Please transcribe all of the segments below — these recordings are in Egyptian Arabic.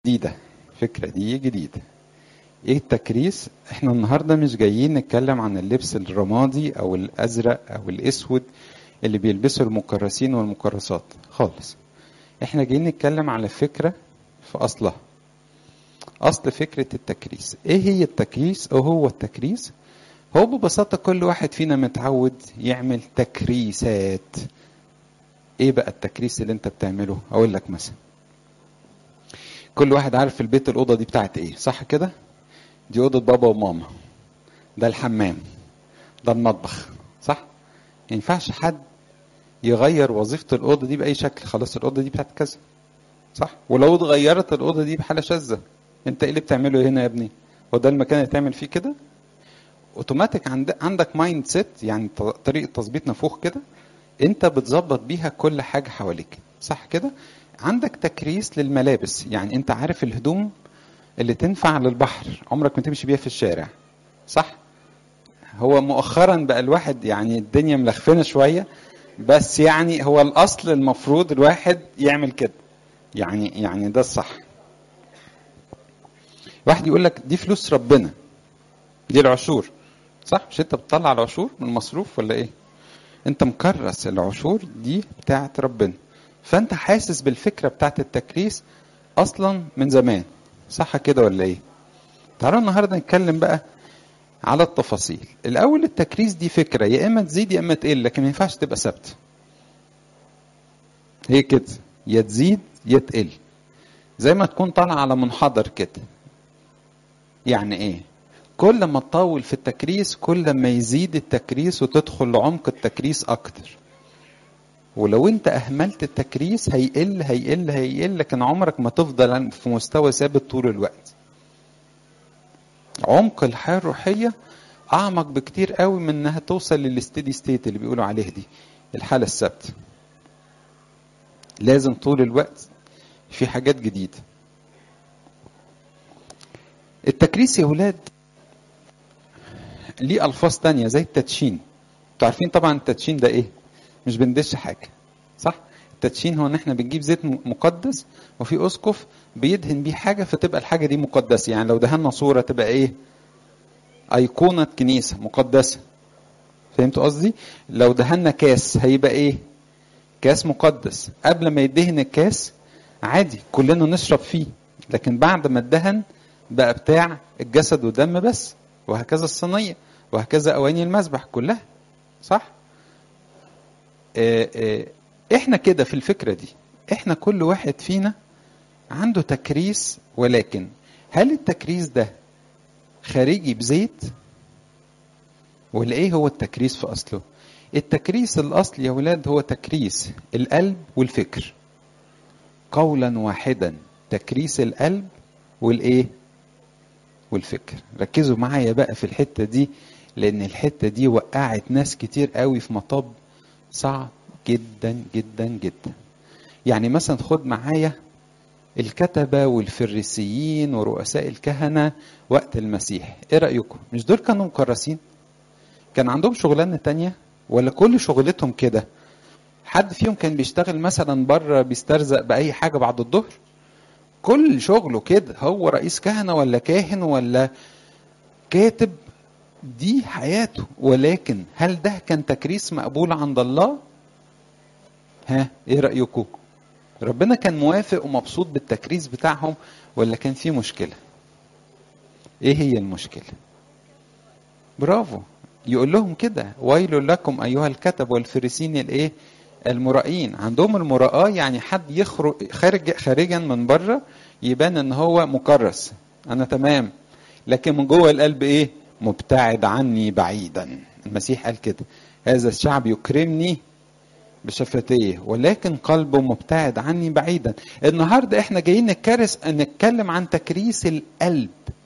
جديدة الفكرة دي جديدة ايه التكريس احنا النهاردة مش جايين نتكلم عن اللبس الرمادي او الازرق او الاسود اللي بيلبسه المكرسين والمكرسات خالص احنا جايين نتكلم على فكرة في اصلها اصل فكرة التكريس ايه هي التكريس او هو التكريس هو ببساطة كل واحد فينا متعود يعمل تكريسات ايه بقى التكريس اللي انت بتعمله اقول لك مثلا كل واحد عارف في البيت الاوضه دي بتاعت ايه صح كده دي اوضه بابا وماما ده الحمام ده المطبخ صح ما ينفعش حد يغير وظيفه الاوضه دي باي شكل خلاص الاوضه دي بتاعت كذا صح ولو اتغيرت الاوضه دي بحاله شاذه انت ايه اللي بتعمله هنا يا ابني هو ده المكان اللي تعمل فيه كده اوتوماتيك عند عندك مايند سيت يعني طريقه تظبيط نفوخ كده انت بتظبط بيها كل حاجه حواليك صح كده عندك تكريس للملابس يعني انت عارف الهدوم اللي تنفع للبحر عمرك ما تمشي بيها في الشارع صح هو مؤخرا بقى الواحد يعني الدنيا ملخفنه شويه بس يعني هو الاصل المفروض الواحد يعمل كده يعني يعني ده الصح واحد يقول لك دي فلوس ربنا دي العشور صح مش انت بتطلع العشور من المصروف ولا ايه انت مكرس العشور دي بتاعت ربنا فانت حاسس بالفكره بتاعت التكريس اصلا من زمان صح كده ولا ايه تعالوا النهارده نتكلم بقى على التفاصيل الاول التكريس دي فكره يا اما تزيد يا اما تقل لكن ما ينفعش تبقى ثابته هي كده يا تزيد يا تقل زي ما تكون طالعه على منحدر كده يعني ايه كل ما تطول في التكريس كل ما يزيد التكريس وتدخل لعمق التكريس اكتر ولو انت اهملت التكريس هيقل هيقل هيقل لكن عمرك ما تفضل في مستوى ثابت طول الوقت عمق الحياه الروحيه اعمق بكتير قوي من انها توصل للستيدي ستيت اللي بيقولوا عليه دي الحاله الثابته لازم طول الوقت في حاجات جديده التكريس يا ولاد ليه الفاظ تانية زي التدشين انتوا عارفين طبعا التدشين ده ايه مش بندش حاجه صح التدشين هو ان احنا بنجيب زيت مقدس وفي اسقف بيدهن بيه حاجه فتبقى الحاجه دي مقدسه يعني لو دهنا صوره تبقى ايه ايقونه كنيسه مقدسه فهمتوا قصدي لو دهنا كاس هيبقى ايه كاس مقدس قبل ما يدهن الكاس عادي كلنا نشرب فيه لكن بعد ما ادهن بقى بتاع الجسد والدم بس وهكذا الصينيه وهكذا اواني المذبح كلها صح احنا كده في الفكره دي احنا كل واحد فينا عنده تكريس ولكن هل التكريس ده خارجي بزيت ولا ايه هو التكريس في اصله التكريس الاصل يا ولاد هو تكريس القلب والفكر قولا واحدا تكريس القلب والايه والفكر ركزوا معايا بقى في الحته دي لان الحته دي وقعت ناس كتير قوي في مطب صعب جدا جدا جدا يعني مثلا خد معايا الكتبة والفريسيين ورؤساء الكهنة وقت المسيح ايه رأيكم مش دول كانوا مكرسين كان عندهم شغلانة تانية ولا كل شغلتهم كده حد فيهم كان بيشتغل مثلا بره بيسترزق بأي حاجة بعد الظهر كل شغله كده هو رئيس كهنة ولا كاهن ولا كاتب دي حياته ولكن هل ده كان تكريس مقبول عند الله ها ايه رايكم ربنا كان موافق ومبسوط بالتكريس بتاعهم ولا كان في مشكله ايه هي المشكله برافو يقول لهم كده ويل لكم ايها الكتب والفريسين الايه المرائين عندهم المراءة يعني حد يخرج خارج خارجا من بره يبان ان هو مكرس انا تمام لكن من جوه القلب ايه مبتعد عني بعيدا المسيح قال كده هذا الشعب يكرمني بشفتيه ولكن قلبه مبتعد عني بعيدا النهارده احنا جايين نكرس نتكلم عن تكريس القلب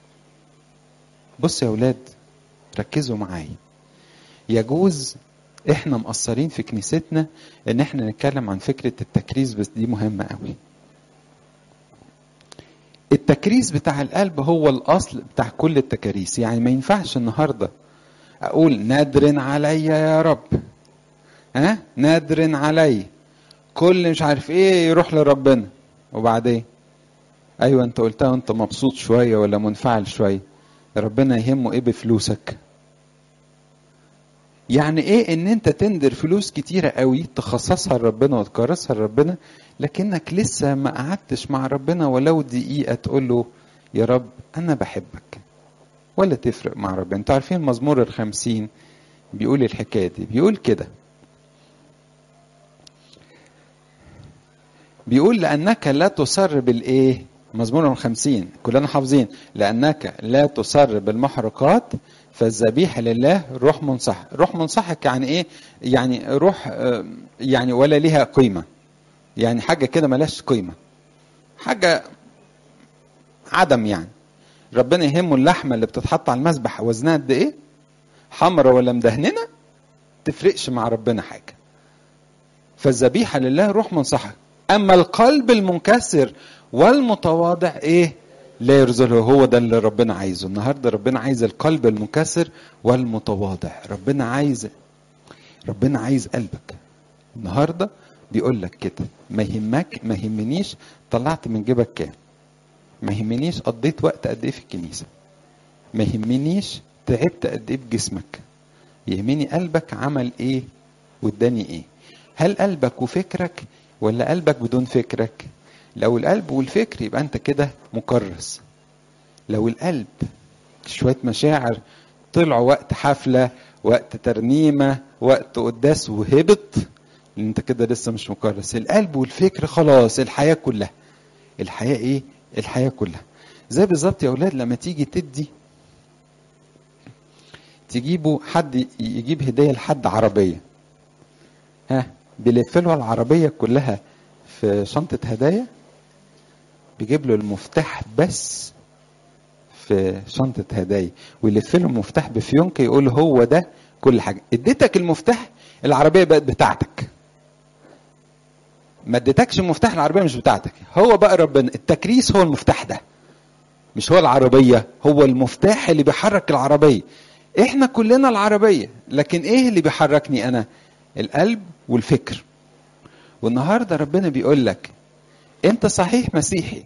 بص يا اولاد ركزوا معايا يجوز احنا مقصرين في كنيستنا ان احنا نتكلم عن فكره التكريس بس دي مهمه قوي التكريس بتاع القلب هو الاصل بتاع كل التكاريس يعني ما ينفعش النهارده اقول نادر عليا يا رب ها نادر علي كل مش عارف ايه يروح لربنا وبعدين ايوه انت قلتها وانت مبسوط شويه ولا منفعل شويه ربنا يهمه ايه بفلوسك يعني ايه ان انت تندر فلوس كتيره قوي تخصصها لربنا وتكرسها لربنا لكنك لسه ما قعدتش مع ربنا ولو دقيقه تقول له يا رب انا بحبك ولا تفرق مع ربنا انتوا عارفين مزمور الخمسين بيقول الحكايه دي بيقول كده بيقول لأنك لا تصر بالإيه؟ مزمور الخمسين كلنا حافظين لأنك لا تصر بالمحرقات فالذبيحة لله روح منصح روح منصحك يعني إيه؟ يعني روح آه، يعني ولا ليها قيمة يعني حاجة كده ملاش قيمة حاجة عدم يعني ربنا يهمه اللحمة اللي بتتحط على المذبح وزنها قد إيه؟ حمرا ولا مدهننة تفرقش مع ربنا حاجة فالذبيحة لله روح منصحك أما القلب المنكسر والمتواضع إيه لا يرزله هو ده اللي ربنا عايزه النهاردة ربنا عايز القلب المنكسر والمتواضع ربنا عايز ربنا عايز قلبك النهاردة بيقول لك كده ما يهمك ما يهمنيش طلعت من جيبك كام ما يهمنيش قضيت وقت قد ايه في الكنيسة ما يهمنيش تعبت قد ايه بجسمك يهمني قلبك عمل ايه واداني ايه هل قلبك وفكرك ولا قلبك بدون فكرك لو القلب والفكر يبقى انت كده مكرس لو القلب شوية مشاعر طلعوا وقت حفلة وقت ترنيمة وقت قداس وهبط انت كده لسه مش مكرس القلب والفكر خلاص الحياة كلها الحياة ايه الحياة كلها زي بالظبط يا اولاد لما تيجي تدي تجيبوا حد يجيب هدية لحد عربية ها بيلف له العربية كلها في شنطة هدايا بيجيب له المفتاح بس في شنطة هدايا ويلف له المفتاح بفيونكة يقول هو ده كل حاجة اديتك المفتاح العربية بقت بتاعتك ما اديتكش المفتاح العربية مش بتاعتك هو بقى ربنا التكريس هو المفتاح ده مش هو العربية هو المفتاح اللي بيحرك العربية احنا كلنا العربية لكن ايه اللي بيحركني انا القلب والفكر والنهاردة ربنا بيقول لك انت صحيح مسيحي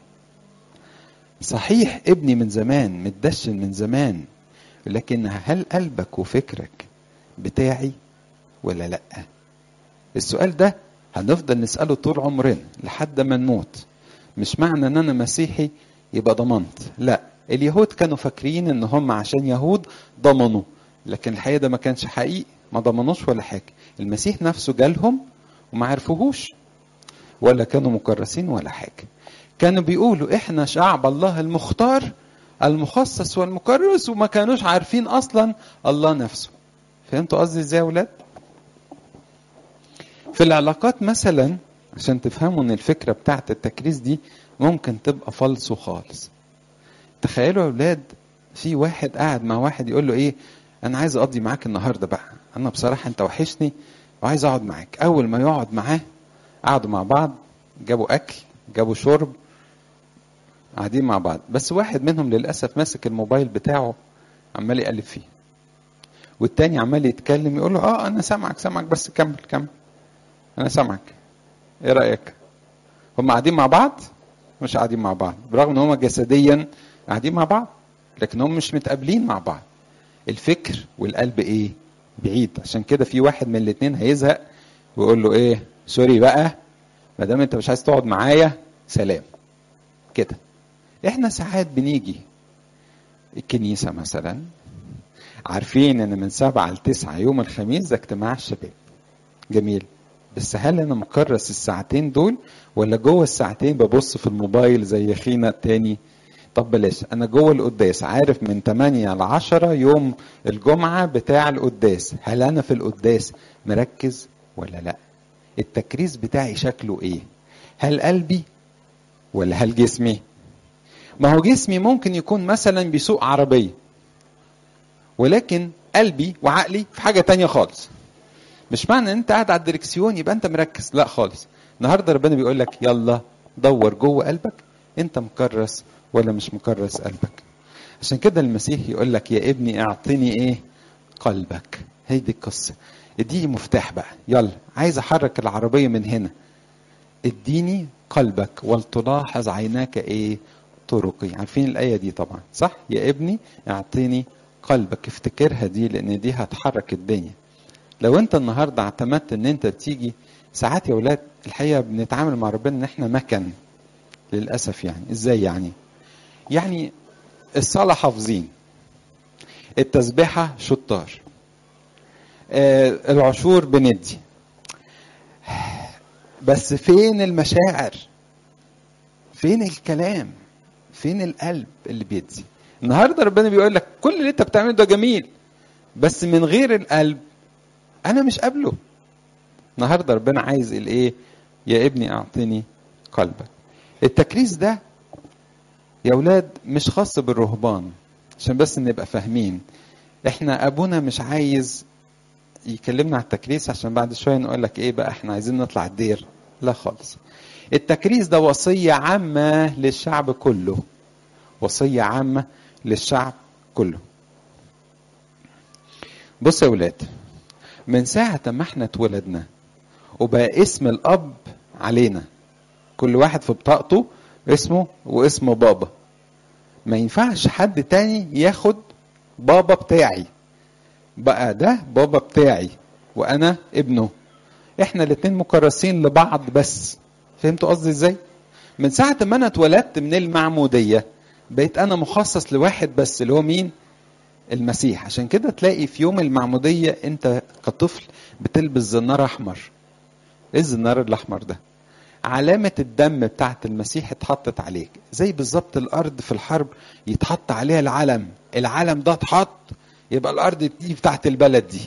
صحيح ابني من زمان متدشن من زمان لكن هل قلبك وفكرك بتاعي ولا لا السؤال ده هنفضل نسأله طول عمرنا لحد ما نموت مش معنى ان انا مسيحي يبقى ضمنت لا اليهود كانوا فاكرين ان هم عشان يهود ضمنوا لكن الحقيقه ده ما كانش حقيقي ما ضمنوش ولا حاجه المسيح نفسه جالهم وما عرفوهوش ولا كانوا مكرسين ولا حاجه كانوا بيقولوا احنا شعب الله المختار المخصص والمكرس وما كانوش عارفين اصلا الله نفسه فهمتوا قصدي ازاي يا ولاد في العلاقات مثلا عشان تفهموا ان الفكره بتاعت التكريس دي ممكن تبقى فالصو خالص تخيلوا يا اولاد في واحد قاعد مع واحد يقول له ايه انا عايز اقضي معاك النهارده بقى انا بصراحه انت وحشني وعايز اقعد معاك اول ما يقعد معاه قعدوا مع بعض جابوا اكل جابوا شرب قاعدين مع بعض بس واحد منهم للاسف ماسك الموبايل بتاعه عمال يقلب فيه والتاني عمال يتكلم يقول له اه انا سامعك سامعك بس كمل كمل انا سامعك ايه رايك هم قاعدين مع بعض مش قاعدين مع بعض برغم ان هم جسديا قاعدين مع بعض لكن هم مش متقابلين مع بعض الفكر والقلب ايه بعيد عشان كده في واحد من الاثنين هيزهق ويقول له ايه سوري بقى ما دام انت مش عايز تقعد معايا سلام كده احنا ساعات بنيجي الكنيسة مثلا عارفين ان من سبعة لتسعة يوم الخميس ده اجتماع الشباب جميل بس هل انا مكرس الساعتين دول ولا جوه الساعتين ببص في الموبايل زي اخينا التاني طب بلاش انا جوه القداس عارف من 8 ل 10 يوم الجمعه بتاع القداس هل انا في القداس مركز ولا لا التكريس بتاعي شكله ايه هل قلبي ولا هل جسمي ما هو جسمي ممكن يكون مثلا بيسوق عربيه ولكن قلبي وعقلي في حاجه تانية خالص مش معنى ان انت قاعد على الدركسيون يبقى انت مركز لا خالص النهارده ربنا بيقول لك يلا دور جوه قلبك انت مكرس ولا مش مكرس قلبك عشان كده المسيح يقول لك يا ابني اعطني ايه قلبك هي دي القصه اديني مفتاح بقى يلا عايز احرك العربيه من هنا اديني قلبك ولتلاحظ عيناك ايه طرقي عارفين الآية دي طبعا صح يا ابني اعطيني قلبك افتكرها دي لأن دي هتحرك الدنيا لو انت النهاردة اعتمدت ان انت تيجي ساعات يا ولاد الحقيقة بنتعامل مع ربنا ان احنا مكن للأسف يعني ازاي يعني يعني الصلاة حافظين التسبيحة شطار آه العشور بندي بس فين المشاعر فين الكلام فين القلب اللي بيدي النهارده ربنا بيقول لك كل اللي انت بتعمله ده جميل بس من غير القلب انا مش قابله النهارده ربنا عايز الايه يا ابني اعطني قلبك التكريس ده يا ولاد مش خاص بالرهبان عشان بس نبقى فاهمين احنا ابونا مش عايز يكلمنا على التكريس عشان بعد شويه نقول لك ايه بقى احنا عايزين نطلع الدير لا خالص التكريس ده وصيه عامه للشعب كله وصيه عامه للشعب كله بص يا ولاد من ساعة ما احنا اتولدنا وبقى اسم الأب علينا كل واحد في بطاقته اسمه واسم بابا ما ينفعش حد تاني ياخد بابا بتاعي بقى ده بابا بتاعي وانا ابنه احنا الاتنين مكرسين لبعض بس فهمتوا قصدي ازاي من ساعة ما انا اتولدت من المعمودية بقيت انا مخصص لواحد بس اللي هو مين المسيح عشان كده تلاقي في يوم المعمودية انت كطفل بتلبس زنار احمر ايه الزنار الاحمر ده علامة الدم بتاعت المسيح اتحطت عليك زي بالظبط الارض في الحرب يتحط عليها العلم العلم ده اتحط يبقى الارض دي بتاعت البلد دي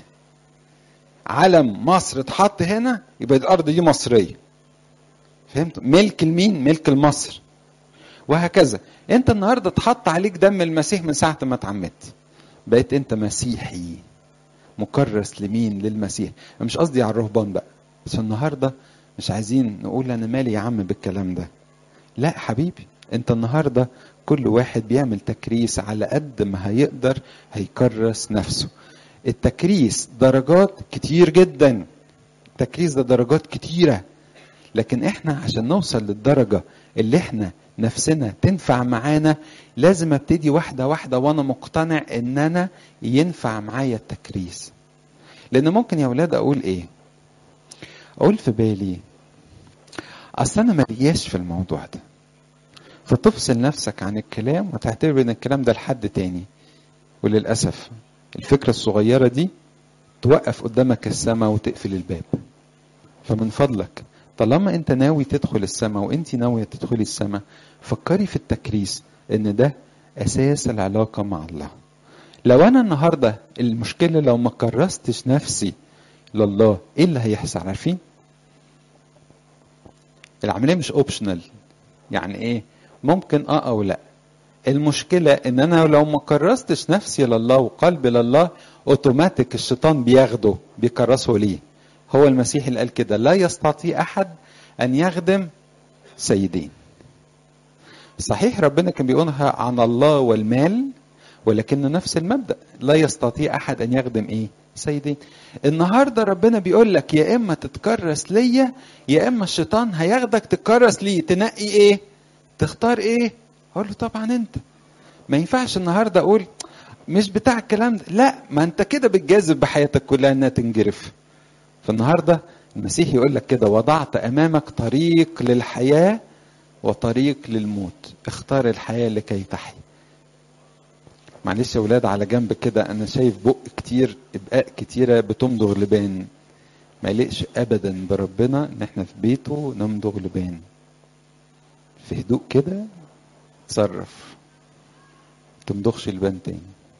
علم مصر اتحط هنا يبقى الارض دي مصرية فهمت ملك المين ملك المصر وهكذا انت النهارده اتحط عليك دم المسيح من ساعة ما اتعمدت بقيت انت مسيحي مكرس لمين للمسيح مش قصدي على الرهبان بقى بس النهارده مش عايزين نقول انا مالي يا عم بالكلام ده لا حبيبي انت النهارده كل واحد بيعمل تكريس على قد ما هيقدر هيكرس نفسه التكريس درجات كتير جدا التكريس ده درجات كتيرة لكن احنا عشان نوصل للدرجة اللي احنا نفسنا تنفع معانا لازم ابتدي واحدة واحدة وانا مقتنع ان انا ينفع معايا التكريس لان ممكن يا ولاد اقول ايه اقول في بالي اصل انا ملياش في الموضوع ده فتفصل نفسك عن الكلام وتعتبر ان الكلام ده لحد تاني وللاسف الفكرة الصغيرة دي توقف قدامك السماء وتقفل الباب فمن فضلك طالما انت ناوي تدخل السماء وانت ناوية تدخلي السماء فكري في التكريس ان ده اساس العلاقة مع الله لو انا النهاردة المشكلة لو ما كرستش نفسي لله ايه اللي هيحصل عارفين العملية مش اوبشنال يعني ايه ممكن اه او لا المشكلة ان انا لو ما كرستش نفسي لله وقلبي لله اوتوماتيك الشيطان بياخده بيكرسه ليه هو المسيح اللي قال كده لا يستطيع احد ان يخدم سيدين صحيح ربنا كان بيقولها عن الله والمال ولكن نفس المبدا لا يستطيع احد ان يخدم ايه سيدين النهارده ربنا بيقول لك يا اما تتكرس ليا يا اما الشيطان هياخدك تتكرس ليه تنقي ايه تختار ايه اقول له طبعا انت ما ينفعش النهارده اقول مش بتاع الكلام ده لا ما انت كده بتجازف بحياتك كلها انها تنجرف فالنهارده المسيح يقول لك كده وضعت امامك طريق للحياه وطريق للموت اختار الحياه لكي تحيا معلش يا ولاد على جنب كده انا شايف بق كتير ابقاء كتيره بتمضغ لبان ما يليقش ابدا بربنا ان احنا في بيته نمضغ لبان في هدوء كده تصرف تمضغش لبان تاني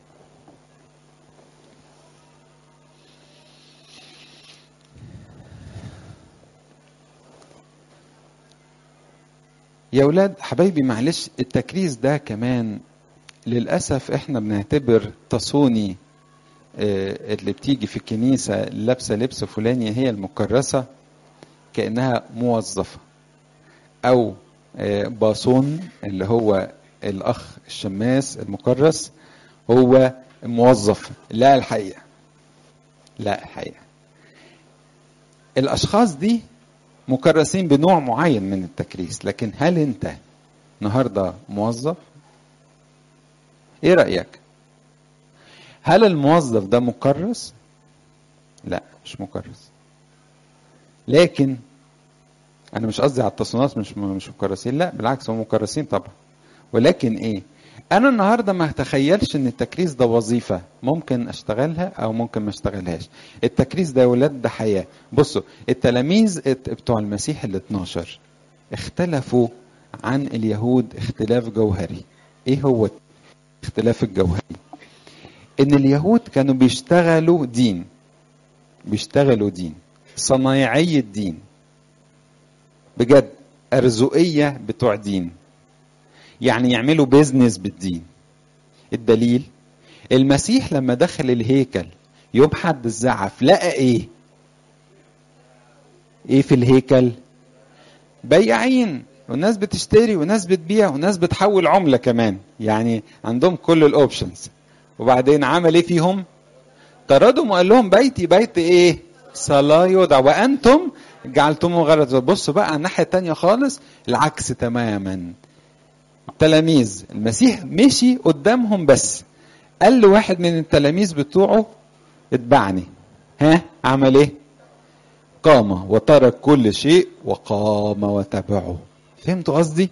يا ولاد حبايبي معلش التكريس ده كمان للأسف احنا بنعتبر تصوني اللي بتيجي في الكنيسة لابسة لبس فلاني هي المكرسة كأنها موظفة أو باصون اللي هو الأخ الشماس المكرس هو موظف لا الحقيقة لا الحقيقة الأشخاص دي مكرسين بنوع معين من التكريس لكن هل أنت النهارده موظف ايه رايك هل الموظف ده مكرس لا مش مكرس لكن انا مش قصدي على التصنيفات مش مش مكرسين لا بالعكس هم مكرسين طبعا ولكن ايه انا النهارده ما اتخيلش ان التكريس ده وظيفه ممكن اشتغلها او ممكن ما اشتغلهاش التكريس ده يا ولاد ده حياه بصوا التلاميذ بتوع المسيح ال 12 اختلفوا عن اليهود اختلاف جوهري ايه هو اختلاف الجوهري ان اليهود كانوا بيشتغلوا دين بيشتغلوا دين صنايعي الدين بجد ارزقيه بتوع دين يعني يعملوا بيزنس بالدين الدليل المسيح لما دخل الهيكل يوم حد الزعف لقى ايه ايه في الهيكل بياعين والناس بتشتري وناس بتبيع وناس بتحول عمله كمان يعني عندهم كل الاوبشنز وبعدين عمل ايه فيهم طردهم وقال لهم بيتي بيت ايه صلاه يودع وانتم جعلتموه غرض بصوا بقى على الناحيه الثانيه خالص العكس تماما التلاميذ المسيح مشي قدامهم بس قال له واحد من التلاميذ بتوعه اتبعني ها عمل ايه قام وترك كل شيء وقام وتبعه فهمتوا قصدي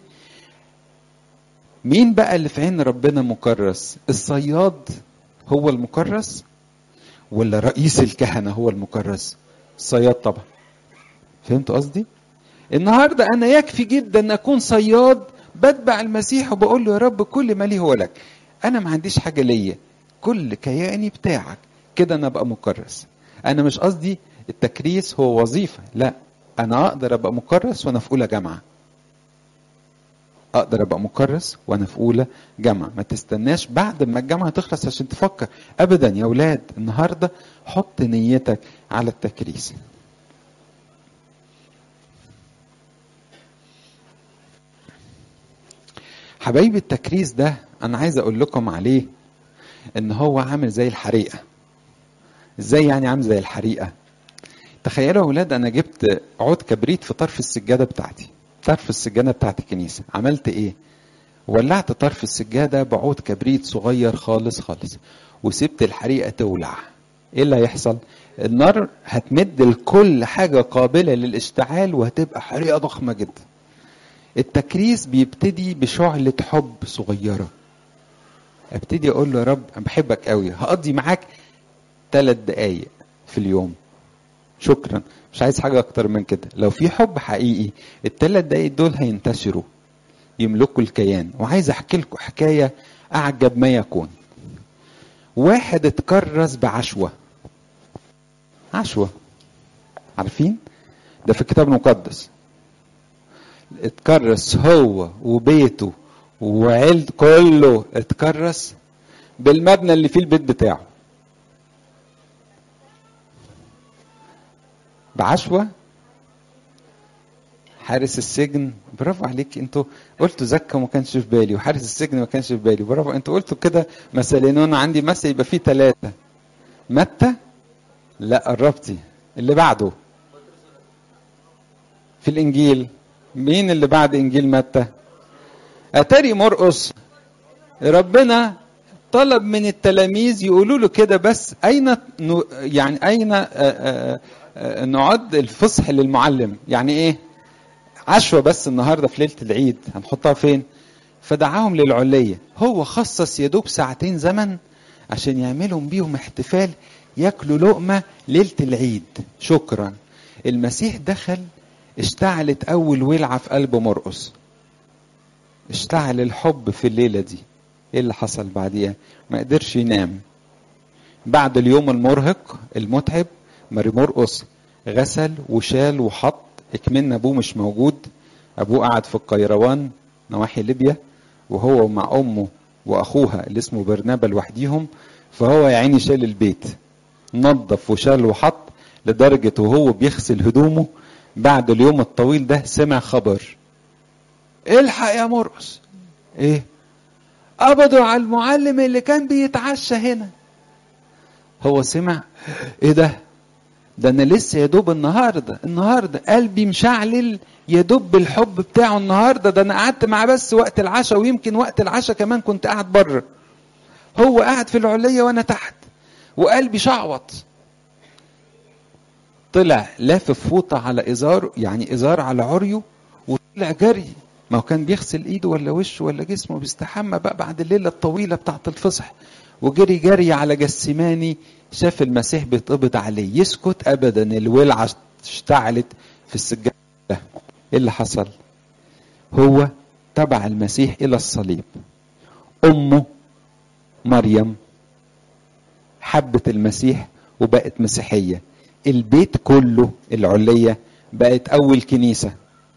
مين بقى اللي في عين ربنا مكرس الصياد هو المكرس ولا رئيس الكهنة هو المكرس الصياد طبعا فهمتوا قصدي النهاردة أنا يكفي جدا أن أكون صياد بتبع المسيح وبقول له يا رب كل ما لي هو لك أنا ما عنديش حاجة ليا كل كياني بتاعك كده أنا أبقى مكرس أنا مش قصدي التكريس هو وظيفة لا أنا أقدر أبقى مكرس وأنا في أولى جامعة اقدر ابقى مكرس وانا في اولى جامعه ما تستناش بعد ما الجامعه تخلص عشان تفكر ابدا يا اولاد النهارده حط نيتك على التكريس حبايبي التكريس ده انا عايز اقول لكم عليه ان هو عامل زي الحريقه ازاي يعني عامل زي الحريقه تخيلوا يا اولاد انا جبت عود كبريت في طرف السجاده بتاعتي طرف السجادة بتاعت الكنيسة عملت ايه ولعت طرف السجادة بعود كبريت صغير خالص خالص وسبت الحريقة تولع ايه اللي هيحصل النار هتمد لكل حاجة قابلة للاشتعال وهتبقى حريقة ضخمة جدا التكريس بيبتدي بشعلة حب صغيرة ابتدي اقول له يا رب انا بحبك قوي هقضي معاك ثلاث دقايق في اليوم شكرا مش عايز حاجة أكتر من كده لو في حب حقيقي الثلاث دقايق دول هينتشروا يملكوا الكيان وعايز أحكي لكم حكاية أعجب ما يكون واحد اتكرس بعشوة عشوة عارفين ده في الكتاب المقدس اتكرس هو وبيته وعيلته كله اتكرس بالمبنى اللي فيه البيت بتاعه بعشوة حارس السجن برافو عليك انتوا قلتوا زكا وما كانش في بالي وحارس السجن ما كانش في بالي برافو انتوا قلتوا كده مثلين وانا عندي مثل يبقى فيه ثلاثة متى لا قربتي اللي بعده في الانجيل مين اللي بعد انجيل متى اتاري مرقس ربنا طلب من التلاميذ يقولوا له كده بس اين يعني اين آآ آآ نعد الفصح للمعلم يعني ايه عشوة بس النهارده في ليله العيد هنحطها فين فدعاهم للعليه هو خصص يدوب ساعتين زمن عشان يعملهم بيهم احتفال ياكلوا لقمه ليله العيد شكرا المسيح دخل اشتعلت اول ولعه في قلب مرقس اشتعل الحب في الليله دي ايه اللي حصل بعديها ما قدرش ينام بعد اليوم المرهق المتعب ماري مرقس غسل وشال وحط اكمن ابوه مش موجود ابوه قعد في القيروان نواحي ليبيا وهو مع امه واخوها اللي اسمه برنابا لوحديهم فهو يا عيني شال البيت نظف وشال وحط لدرجة وهو بيغسل هدومه بعد اليوم الطويل ده سمع خبر الحق يا مرقس ايه قبضوا على المعلم اللي كان بيتعشى هنا هو سمع ايه ده ده انا لسه يا دوب النهارده النهارده قلبي مشعلل يدب الحب بتاعه النهارده ده انا قعدت معاه بس وقت العشاء ويمكن وقت العشاء كمان كنت قاعد بره هو قاعد في العليه وانا تحت وقلبي شعوط طلع لافف فوطه على ازاره يعني ازار على عريه وطلع جري ما هو كان بيغسل ايده ولا وشه ولا جسمه بيستحمى بقى بعد الليله الطويله بتاعت الفصح وجري جري على جسماني شاف المسيح بيتقبض عليه يسكت ابدا الولعه اشتعلت في السجاده ايه اللي حصل هو تبع المسيح الى الصليب امه مريم حبت المسيح وبقت مسيحيه البيت كله العليه بقت اول كنيسه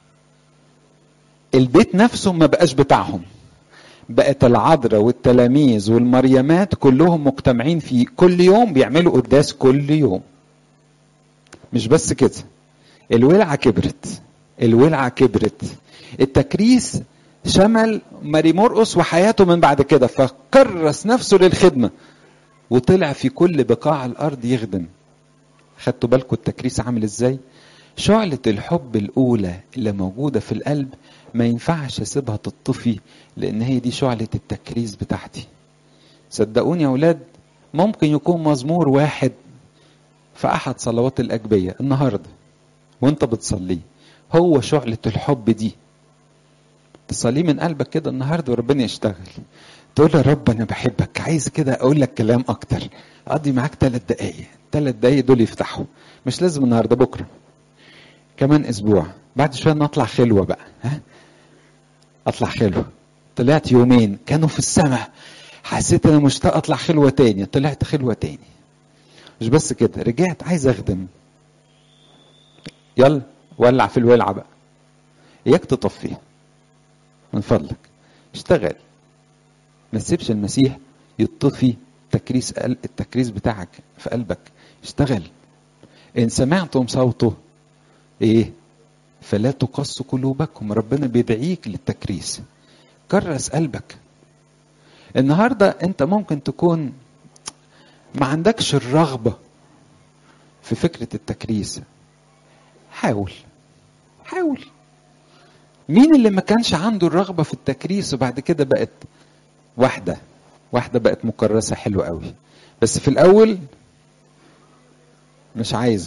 البيت نفسه ما بقاش بتاعهم بقت العذراء والتلاميذ والمريمات كلهم مجتمعين فيه كل يوم بيعملوا قداس كل يوم مش بس كده الولعة كبرت الولعة كبرت التكريس شمل ماري مرقس وحياته من بعد كده فكرس نفسه للخدمة وطلع في كل بقاع الأرض يخدم خدتوا بالكم التكريس عامل ازاي شعلة الحب الأولى اللي موجودة في القلب ما ينفعش أسيبها تطفي لأن هي دي شعلة التكريس بتاعتي صدقوني يا أولاد ممكن يكون مزمور واحد في أحد صلوات الأجبية النهاردة وانت بتصليه هو شعلة الحب دي تصليه من قلبك كده النهاردة وربنا يشتغل تقول يا رب أنا بحبك عايز كده أقول لك كلام أكتر أقضي معاك ثلاث دقايق ثلاث دقايق دول يفتحوا مش لازم النهاردة بكرة كمان أسبوع بعد شوية نطلع خلوة بقى ها أطلع خلوة طلعت يومين كانوا في السماء حسيت أنا مشتاق أطلع خلوة تاني طلعت خلوة تاني مش بس كده رجعت عايز أخدم يلا ولع في الولعة بقى إياك تطفيها من فضلك اشتغل ما تسيبش المسيح يطفي تكريس التكريس بتاعك في قلبك اشتغل ان سمعتم صوته ايه فلا تقص قلوبكم ربنا بيدعيك للتكريس كرس قلبك النهارده انت ممكن تكون ما عندكش الرغبه في فكره التكريس حاول حاول مين اللي ما كانش عنده الرغبه في التكريس وبعد كده بقت واحده واحده بقت مكرسه حلوه قوي بس في الاول مش عايزه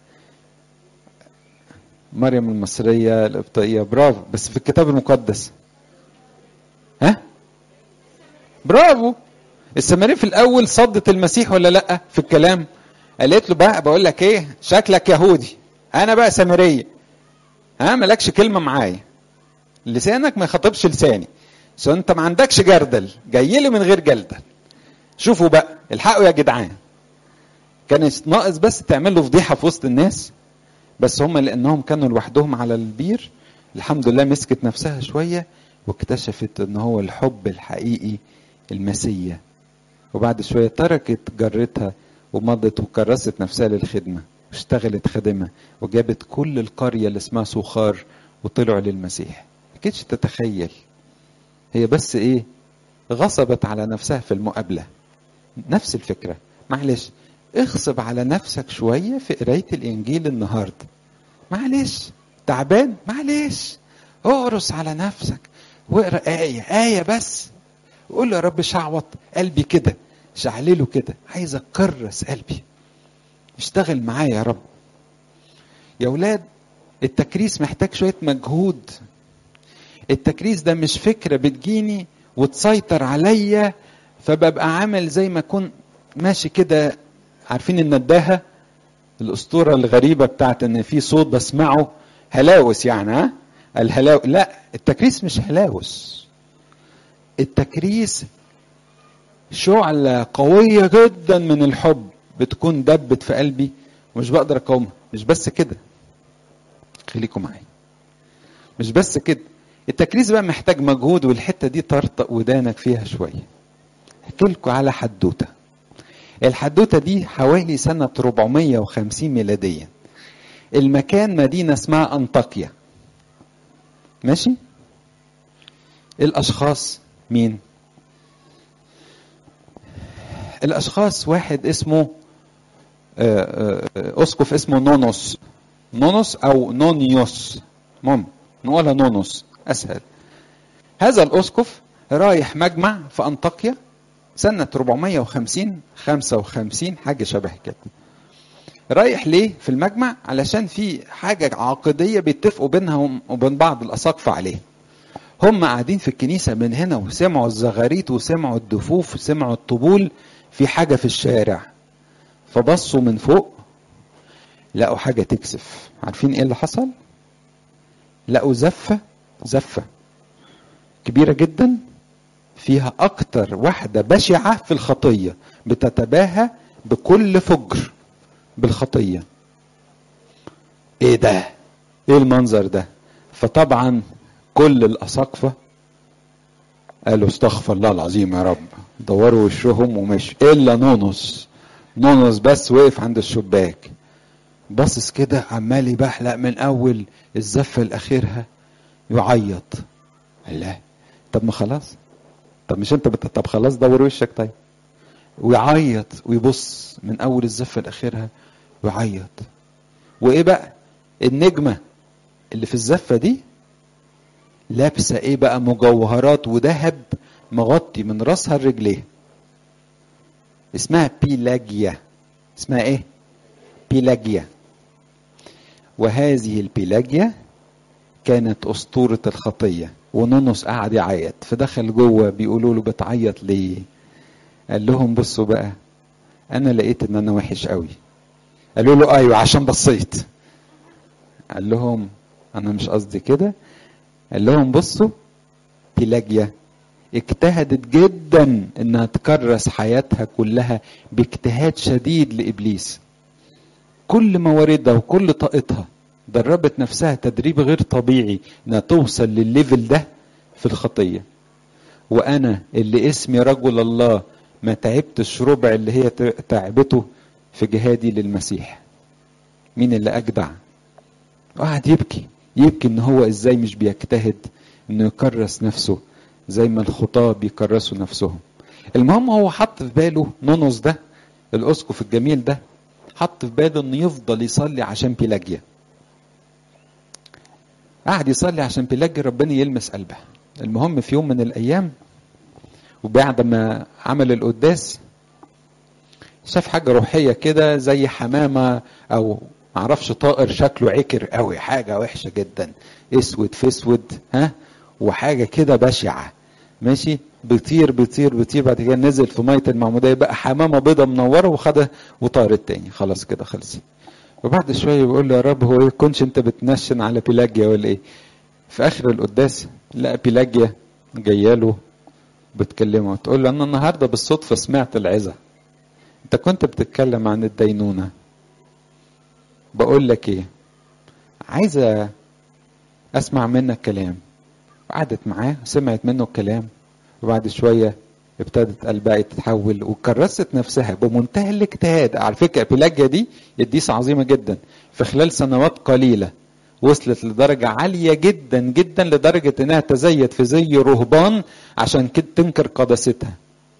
مريم المصريه القبطيه برافو بس في الكتاب المقدس ها برافو السامريه في الاول صدت المسيح ولا لا في الكلام قالت له بقى بقول لك ايه شكلك يهودي انا بقى سامريه ها مالكش كلمه معايا لسانك ما يخاطبش لساني سو انت ما عندكش جردل جاي لي من غير جلدل شوفوا بقى الحقوا يا جدعان كان ناقص بس تعمل له فضيحه في وسط الناس بس هم لانهم كانوا لوحدهم على البير الحمد لله مسكت نفسها شويه واكتشفت ان هو الحب الحقيقي المسيا وبعد شويه تركت جرتها ومضت وكرست نفسها للخدمه اشتغلت خادمه وجابت كل القريه اللي اسمها سوخار وطلعوا للمسيح ما كنتش تتخيل هي بس ايه غصبت على نفسها في المقابله نفس الفكره معلش اغصب على نفسك شويه في قرايه الانجيل النهارده معلش تعبان معلش اقرص على نفسك واقرا ايه ايه بس وقول يا رب شعوط قلبي كده شعلله كده عايز اكرس قلبي اشتغل معايا يا رب يا ولاد التكريس محتاج شويه مجهود التكريس ده مش فكرة بتجيني وتسيطر عليا فببقى عامل زي ما اكون ماشي كده عارفين النداهة الأسطورة الغريبة بتاعت إن في صوت بسمعه هلاوس يعني ها الهلاو لا التكريس مش هلاوس التكريس شعلة قوية جدا من الحب بتكون دبت في قلبي ومش بقدر أقاومها مش بس كده خليكم معايا مش بس كده التكريس بقى محتاج مجهود والحته دي طرطق ودانك فيها شويه احكي لكم على حدوته الحدوته دي حوالي سنه 450 ميلاديا المكان مدينه اسمها انطاكيا ماشي الاشخاص مين الاشخاص واحد اسمه اسقف اسمه نونوس نونوس او نونيوس المهم نقولها نونوس اسهل هذا الاسقف رايح مجمع في انطاكيا سنة 450 55 حاجة شبه كده رايح ليه في المجمع علشان في حاجة عقدية بيتفقوا بينها وبين بعض الأساقفة عليه هم قاعدين في الكنيسة من هنا وسمعوا الزغاريت وسمعوا الدفوف وسمعوا الطبول في حاجة في الشارع فبصوا من فوق لقوا حاجة تكسف عارفين ايه اللي حصل لقوا زفة زفة كبيرة جدا فيها أكتر واحدة بشعة في الخطية بتتباهى بكل فجر بالخطية ايه ده ايه المنظر ده فطبعا كل الأساقفة قالوا استغفر الله العظيم يا رب دوروا وشهم ومشي إلا نونس نونس بس وقف عند الشباك باصص كده عمال يبحلق من أول الزفة لآخرها يعيط الله طب ما خلاص طب مش انت بت... طب خلاص دور وشك طيب ويعيط ويبص من اول الزفه لاخرها ويعيط وايه بقى النجمه اللي في الزفه دي لابسه ايه بقى مجوهرات وذهب مغطي من راسها لرجليها اسمها بيلاجيا اسمها ايه بيلاجيا وهذه البيلاجيا كانت اسطوره الخطيه ونونس قعد يعيط فدخل جوه بيقولوا له بتعيط ليه قال لهم بصوا بقى انا لقيت ان انا وحش قوي قالوا له ايوه عشان بصيت قال لهم انا مش قصدي كده قال لهم بصوا بيلاجيا اجتهدت جدا انها تكرس حياتها كلها باجتهاد شديد لابليس كل مواردها وكل طاقتها دربت نفسها تدريب غير طبيعي انها توصل للليفل ده في الخطيه وانا اللي اسمي رجل الله ما تعبتش ربع اللي هي تعبته في جهادي للمسيح مين اللي اجدع وقعد يبكي يبكي ان هو ازاي مش بيجتهد انه يكرس نفسه زي ما الخطاة بيكرسوا نفسهم المهم هو حط في باله نونوس ده الاسقف الجميل ده حط في باله انه يفضل يصلي عشان بيلاجيا قعد يصلي عشان بيلاجي ربنا يلمس قلبها المهم في يوم من الايام وبعد ما عمل القداس شاف حاجه روحيه كده زي حمامه او معرفش طائر شكله عكر قوي حاجه وحشه جدا اسود في اسود ها وحاجه كده بشعه ماشي بيطير بيطير بيطير بعد كده نزل في ميه المعموديه بقى حمامه بيضه منوره وخدها وطارت تاني خلاص كده خلصت وبعد شويه بيقول له يا رب هو ايه كنتش انت بتنشن على بيلاجيا ولا ايه في اخر القداس لقى بيلاجيا جايه له بتكلمه تقول له انا النهارده بالصدفه سمعت العظه انت كنت بتتكلم عن الدينونه بقول لك ايه عايزه اسمع منك كلام قعدت معاه سمعت منه الكلام وبعد شويه ابتدت قلبها تتحول وكرست نفسها بمنتهى الاجتهاد على فكره بيلاجيا دي قديسه عظيمه جدا في خلال سنوات قليله وصلت لدرجة عالية جدا جدا لدرجة انها تزيد في زي رهبان عشان كده تنكر قداستها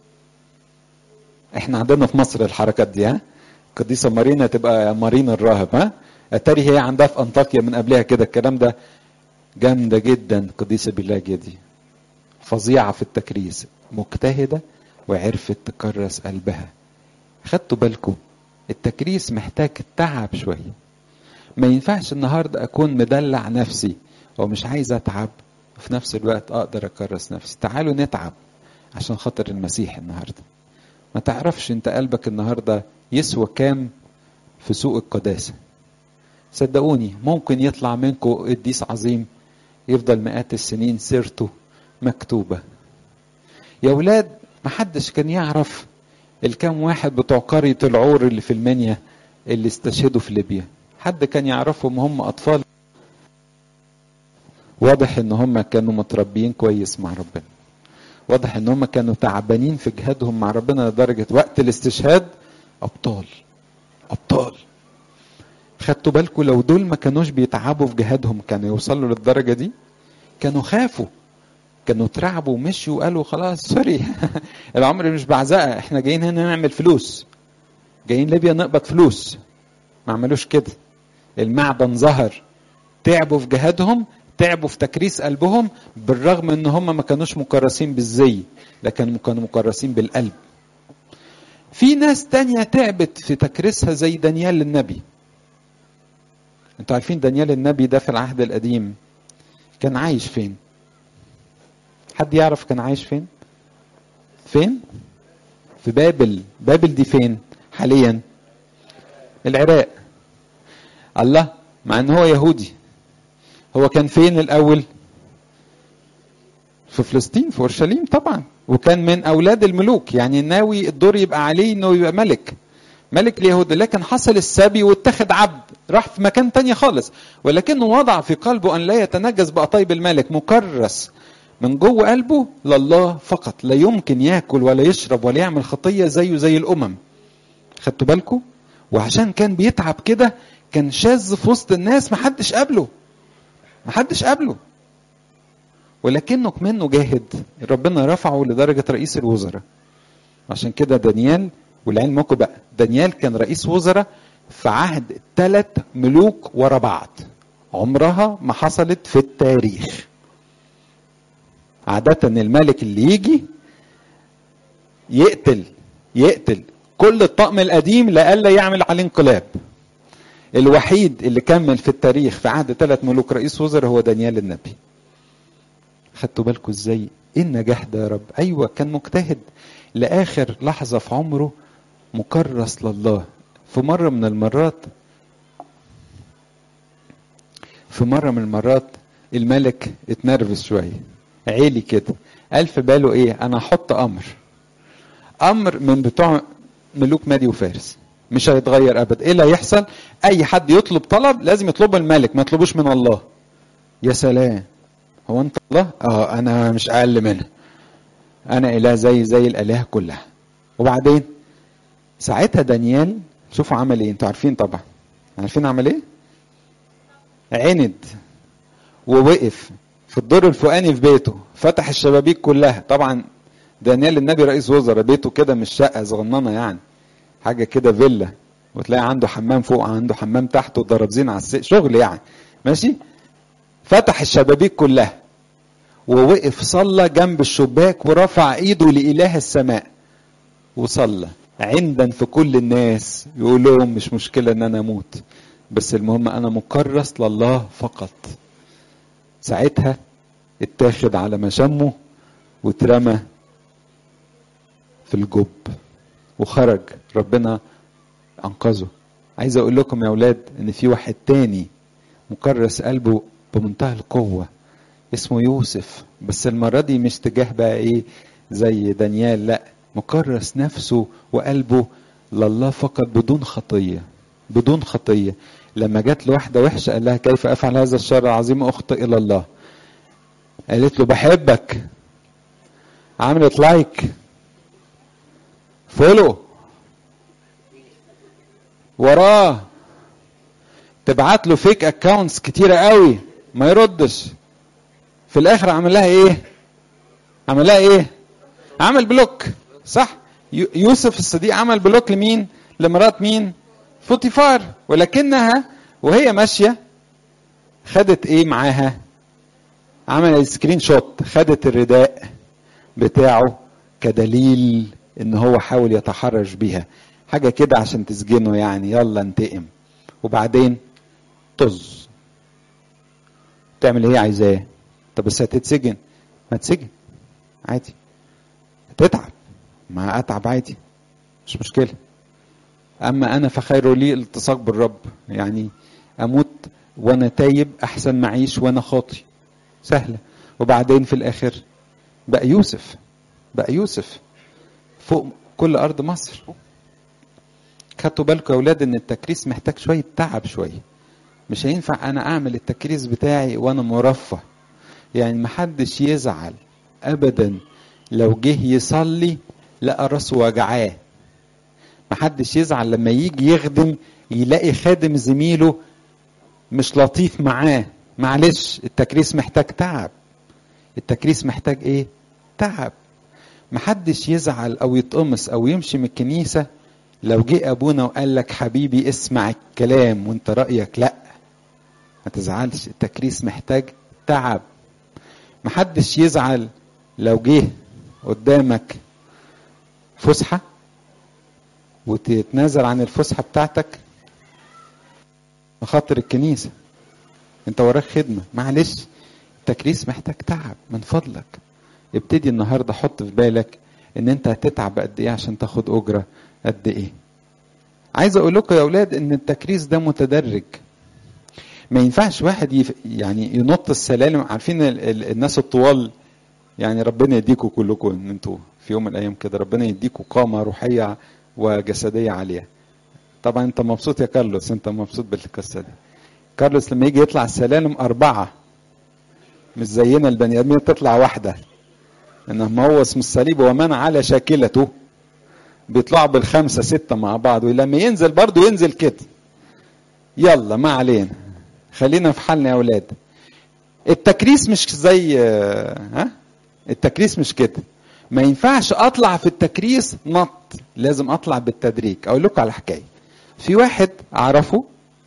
احنا عندنا في مصر الحركات دي ها قديسة مارينا تبقى مارينا الراهب ها اتاري هي عندها في انطاكيا من قبلها كده الكلام ده جامدة جدا قديسة بيلاجيا دي فظيعة في التكريس مجتهدة وعرفت تكرس قلبها خدتوا بالكم التكريس محتاج تعب شوية ما ينفعش النهاردة أكون مدلع نفسي ومش عايز أتعب وفي نفس الوقت أقدر أكرس نفسي تعالوا نتعب عشان خاطر المسيح النهاردة ما تعرفش أنت قلبك النهاردة يسوى كام في سوق القداسة صدقوني ممكن يطلع منكم قديس عظيم يفضل مئات السنين سيرته مكتوبة يا ولاد محدش كان يعرف الكام واحد بتوع قرية العور اللي في المنيا اللي استشهدوا في ليبيا حد كان يعرفهم هم أطفال واضح ان هم كانوا متربيين كويس مع ربنا واضح ان هم كانوا تعبانين في جهادهم مع ربنا لدرجة وقت الاستشهاد أبطال أبطال خدتوا بالكم لو دول ما كانوش بيتعبوا في جهادهم كانوا يوصلوا للدرجة دي كانوا خافوا كانوا اترعبوا ومشوا وقالوا خلاص سوري العمر مش بعزقه احنا جايين هنا نعمل فلوس جايين ليبيا نقبض فلوس ما عملوش كده المعدن ظهر تعبوا في جهادهم تعبوا في تكريس قلبهم بالرغم ان هم ما كانوش مكرسين بالزي لكن كانوا مكرسين بالقلب في ناس تانية تعبت في تكريسها زي دانيال النبي انتوا عارفين دانيال النبي ده في العهد القديم كان عايش فين حد يعرف كان عايش فين فين في بابل بابل دي فين حاليا العراق الله مع ان هو يهودي هو كان فين الاول في فلسطين في اورشليم طبعا وكان من اولاد الملوك يعني ناوي الدور يبقى عليه انه يبقى ملك ملك اليهود لكن حصل السبي واتخذ عبد راح في مكان تاني خالص ولكنه وضع في قلبه ان لا يتنجس بقطايب الملك مكرس من جوه قلبه لله فقط لا يمكن ياكل ولا يشرب ولا يعمل خطيه زيه زي الامم خدتوا بالكم وعشان كان بيتعب كده كان شاذ في وسط الناس محدش قابله محدش قابله ولكنه منه جاهد ربنا رفعه لدرجة رئيس الوزراء عشان كده دانيال ولعلمكم بقى دانيال كان رئيس وزراء في عهد ثلاث ملوك ورا بعض عمرها ما حصلت في التاريخ عادة الملك اللي يجي يقتل يقتل كل الطقم القديم لألا يعمل عليه انقلاب الوحيد اللي كمل في التاريخ في عهد ثلاث ملوك رئيس وزراء هو دانيال النبي خدتوا بالكم ازاي ايه النجاح ده يا رب ايوه كان مجتهد لاخر لحظه في عمره مكرس لله في مره من المرات في مره من المرات الملك اتنرفز شويه عيلي كده قال في باله ايه انا هحط امر امر من بتوع ملوك مادي وفارس مش هيتغير ابدا ايه اللي هيحصل اي حد يطلب طلب لازم يطلبه الملك ما يطلبوش من الله يا سلام هو انت الله اه انا مش اقل منها انا اله زي زي الالهه كلها وبعدين ساعتها دانيال شوفوا عمل ايه انتوا عارفين طبعا عارفين عمل ايه عند ووقف في الدور الفوقاني في بيته فتح الشبابيك كلها طبعا دانيال النبي رئيس وزراء بيته كده مش شقه صغننه يعني حاجه كده فيلا وتلاقي عنده حمام فوق عنده حمام تحت ودرابزين على السقف شغل يعني ماشي فتح الشبابيك كلها ووقف صلى جنب الشباك ورفع ايده لإله السماء وصلى عندًا في كل الناس يقول لهم مش مشكلة ان انا اموت بس المهم انا مكرس لله فقط ساعتها اتاخد على مشامه واترمى في الجب وخرج ربنا انقذه عايز اقول لكم يا اولاد ان في واحد تاني مكرس قلبه بمنتهى القوة اسمه يوسف بس المرة دي مش تجاه بقى ايه زي دانيال لا مكرس نفسه وقلبه لله فقط بدون خطية بدون خطية لما جات له واحدة وحشة قال لها كيف أفعل هذا الشر العظيم أخطئ إلى الله قالت له بحبك عملت لايك فولو وراه تبعت له فيك اكونتس كتيرة قوي ما يردش في الاخر عمل لها ايه عمل لها ايه عمل بلوك صح يوسف الصديق عمل بلوك لمين لمرات مين فوتيفار ولكنها وهي ماشية خدت ايه معاها عمل سكرين شوت خدت الرداء بتاعه كدليل ان هو حاول يتحرش بيها حاجة كده عشان تسجنه يعني يلا انتقم وبعدين طز تعمل ايه عايزاه طب بس هتتسجن ما تسجن عادي هتتعب ما اتعب عادي مش مشكله اما انا فخير لي الالتصاق بالرب يعني اموت وانا تايب احسن ما اعيش وانا خاطي سهله وبعدين في الاخر بقى يوسف بقى يوسف فوق كل ارض مصر خدتوا بالكم يا اولاد ان التكريس محتاج شويه تعب شويه مش هينفع انا اعمل التكريس بتاعي وانا مرفه يعني محدش يزعل ابدا لو جه يصلي لقى راسه وجعاه محدش يزعل لما يجي يخدم يلاقي خادم زميله مش لطيف معاه معلش التكريس محتاج تعب التكريس محتاج ايه تعب محدش يزعل او يتقمص او يمشي من الكنيسه لو جه ابونا وقال لك حبيبي اسمع الكلام وانت رايك لا ما تزعلش التكريس محتاج تعب محدش يزعل لو جه قدامك فسحة وتتنازل عن الفسحة بتاعتك بخاطر الكنيسة انت وراك خدمة معلش التكريس محتاج تعب من فضلك ابتدي النهاردة حط في بالك ان انت هتتعب قد ايه عشان تاخد اجرة قد ايه عايز اقول لكم يا اولاد ان التكريس ده متدرج ما ينفعش واحد يف... يعني ينط السلالم عارفين ال... ال... الناس الطوال يعني ربنا يديكم كلكم ان انتوا في يوم من الايام كده ربنا يديكم قامه روحيه وجسديه عاليه طبعا انت مبسوط يا كارلوس انت مبسوط بالقصه دي كارلوس لما يجي يطلع السلالم اربعه مش زينا البني ادمين تطلع واحده انما هو اسم الصليب ومن على شاكلته بيطلعوا بالخمسه سته مع بعض ولما ينزل برضه ينزل كده يلا ما علينا خلينا في حالنا يا اولاد التكريس مش زي ها التكريس مش كده ما ينفعش اطلع في التكريس نط لازم اطلع بالتدريج اقول لكم على حكايه في واحد اعرفه